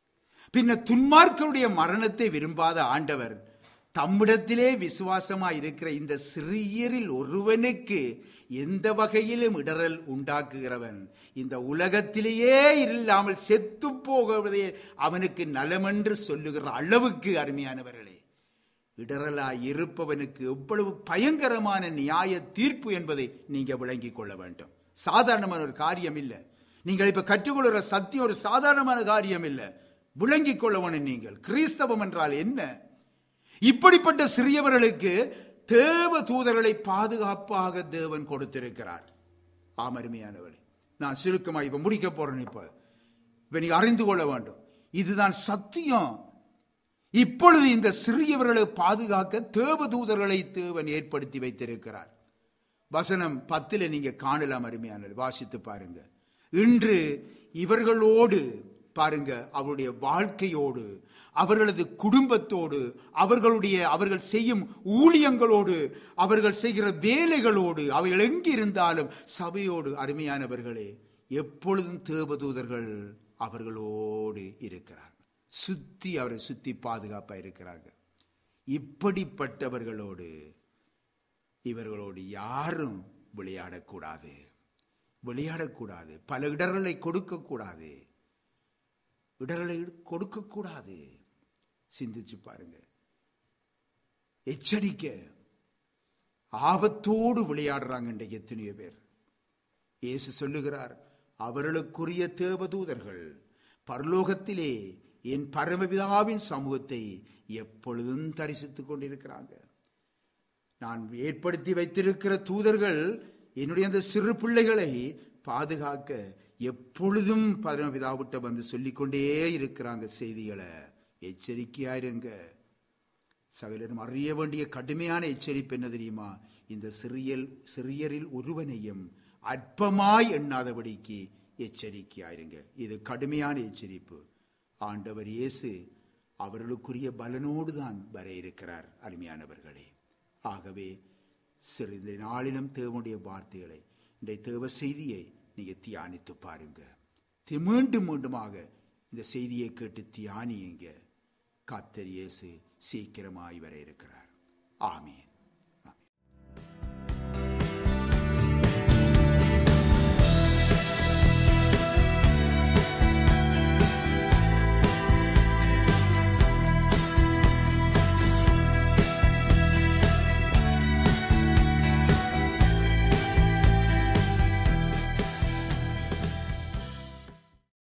பின்ன துன்மார்க்கருடைய மரணத்தை விரும்பாத ஆண்டவர் தம்மிடத்திலே விசுவாசமாய் இருக்கிற இந்த சிறியரில் ஒருவனுக்கு எந்த வகையிலும் இடரல் உண்டாக்குகிறவன் இந்த உலகத்திலேயே இல்லாமல் செத்து போகுவதே அவனுக்கு நலமென்று சொல்லுகிற அளவுக்கு அருமையானவர்களே இடரலாய் இருப்பவனுக்கு எவ்வளவு பயங்கரமான நியாய தீர்ப்பு என்பதை நீங்க விளங்கிக் கொள்ள வேண்டும் சாதாரணமான ஒரு காரியம் இல்லை நீங்கள் இப்ப கற்றுக்கொள்கிற சத்தியம் ஒரு சாதாரணமான காரியம் இல்லை விளங்கிக் கொள்ளவனும் நீங்கள் கிறிஸ்தவம் என்றால் என்ன இப்படிப்பட்ட சிறியவர்களுக்கு தேவ தூதர்களை பாதுகாப்பாக தேவன் கொடுத்திருக்கிறார் ஆமருமையானவளே நான் சுருக்கமாக இப்ப முடிக்க போறேன் இப்ப இப்ப நீங்க அறிந்து கொள்ள வேண்டும் இதுதான் சத்தியம் இப்பொழுது இந்த சிறியவர்களை பாதுகாக்க தேவ தூதர்களை தேவன் ஏற்படுத்தி வைத்திருக்கிறார் வசனம் பத்துல நீங்க காணலாம் அருமையான வாசித்து பாருங்க இன்று இவர்களோடு பாருங்க அவருடைய வாழ்க்கையோடு அவர்களது குடும்பத்தோடு அவர்களுடைய அவர்கள் செய்யும் ஊழியங்களோடு அவர்கள் செய்கிற வேலைகளோடு அவைகள் எங்கிருந்தாலும் சபையோடு அருமையானவர்களே எப்பொழுதும் தேவதூதர்கள் அவர்களோடு இருக்கிறார் சுத்தி அவரை சுத்தி பாதுகாப்பா இருக்கிறாங்க இப்படிப்பட்டவர்களோடு இவர்களோடு யாரும் விளையாடக்கூடாது விளையாடக்கூடாது பல இடர்களை கொடுக்கக்கூடாது இடர்களை கொடுக்கக்கூடாது சிந்திச்சு பாருங்க எச்சரிக்க ஆபத்தோடு விளையாடுறாங்க இன்றைக்கு எத்தனையோ பேர் இயேசு சொல்லுகிறார் அவர்களுக்குரிய தேவதூதர்கள் பரலோகத்திலே என் பரமபிதாவின் சமூகத்தை எப்பொழுதும் தரிசித்துக் கொண்டிருக்கிறாங்க நான் ஏற்படுத்தி வைத்திருக்கிற தூதர்கள் என்னுடைய அந்த சிறு பிள்ளைகளை பாதுகாக்க எப்பொழுதும் பரமபிதாவிட்ட வந்து சொல்லிக்கொண்டே இருக்கிறாங்க செய்திகளை எச்சரிக்கையா இருங்க சகலரும் அறிய வேண்டிய கடுமையான எச்சரிப்பு என்ன தெரியுமா இந்த சிறியல் சிறியரில் ஒருவனையும் அற்பமாய் எண்ணாதபடிக்கு எச்சரிக்கையாயிருங்க இது கடுமையான எச்சரிப்பு ஆண்டவர் இயேசு அவர்களுக்குரிய பலனோடு தான் வர இருக்கிறார் அருமையானவர்களே ஆகவே சிறிது நாளிலும் தேவனுடைய வார்த்தைகளை இன்றைய தேவ செய்தியை நீங்க தியானித்து பாருங்க தி- மீண்டும் மீண்டுமாக இந்த செய்தியை கேட்டு தியானியுங்க கத்தர் இயேசு சீக்கிரமாய் வர இருக்கிறார் ஆமீன்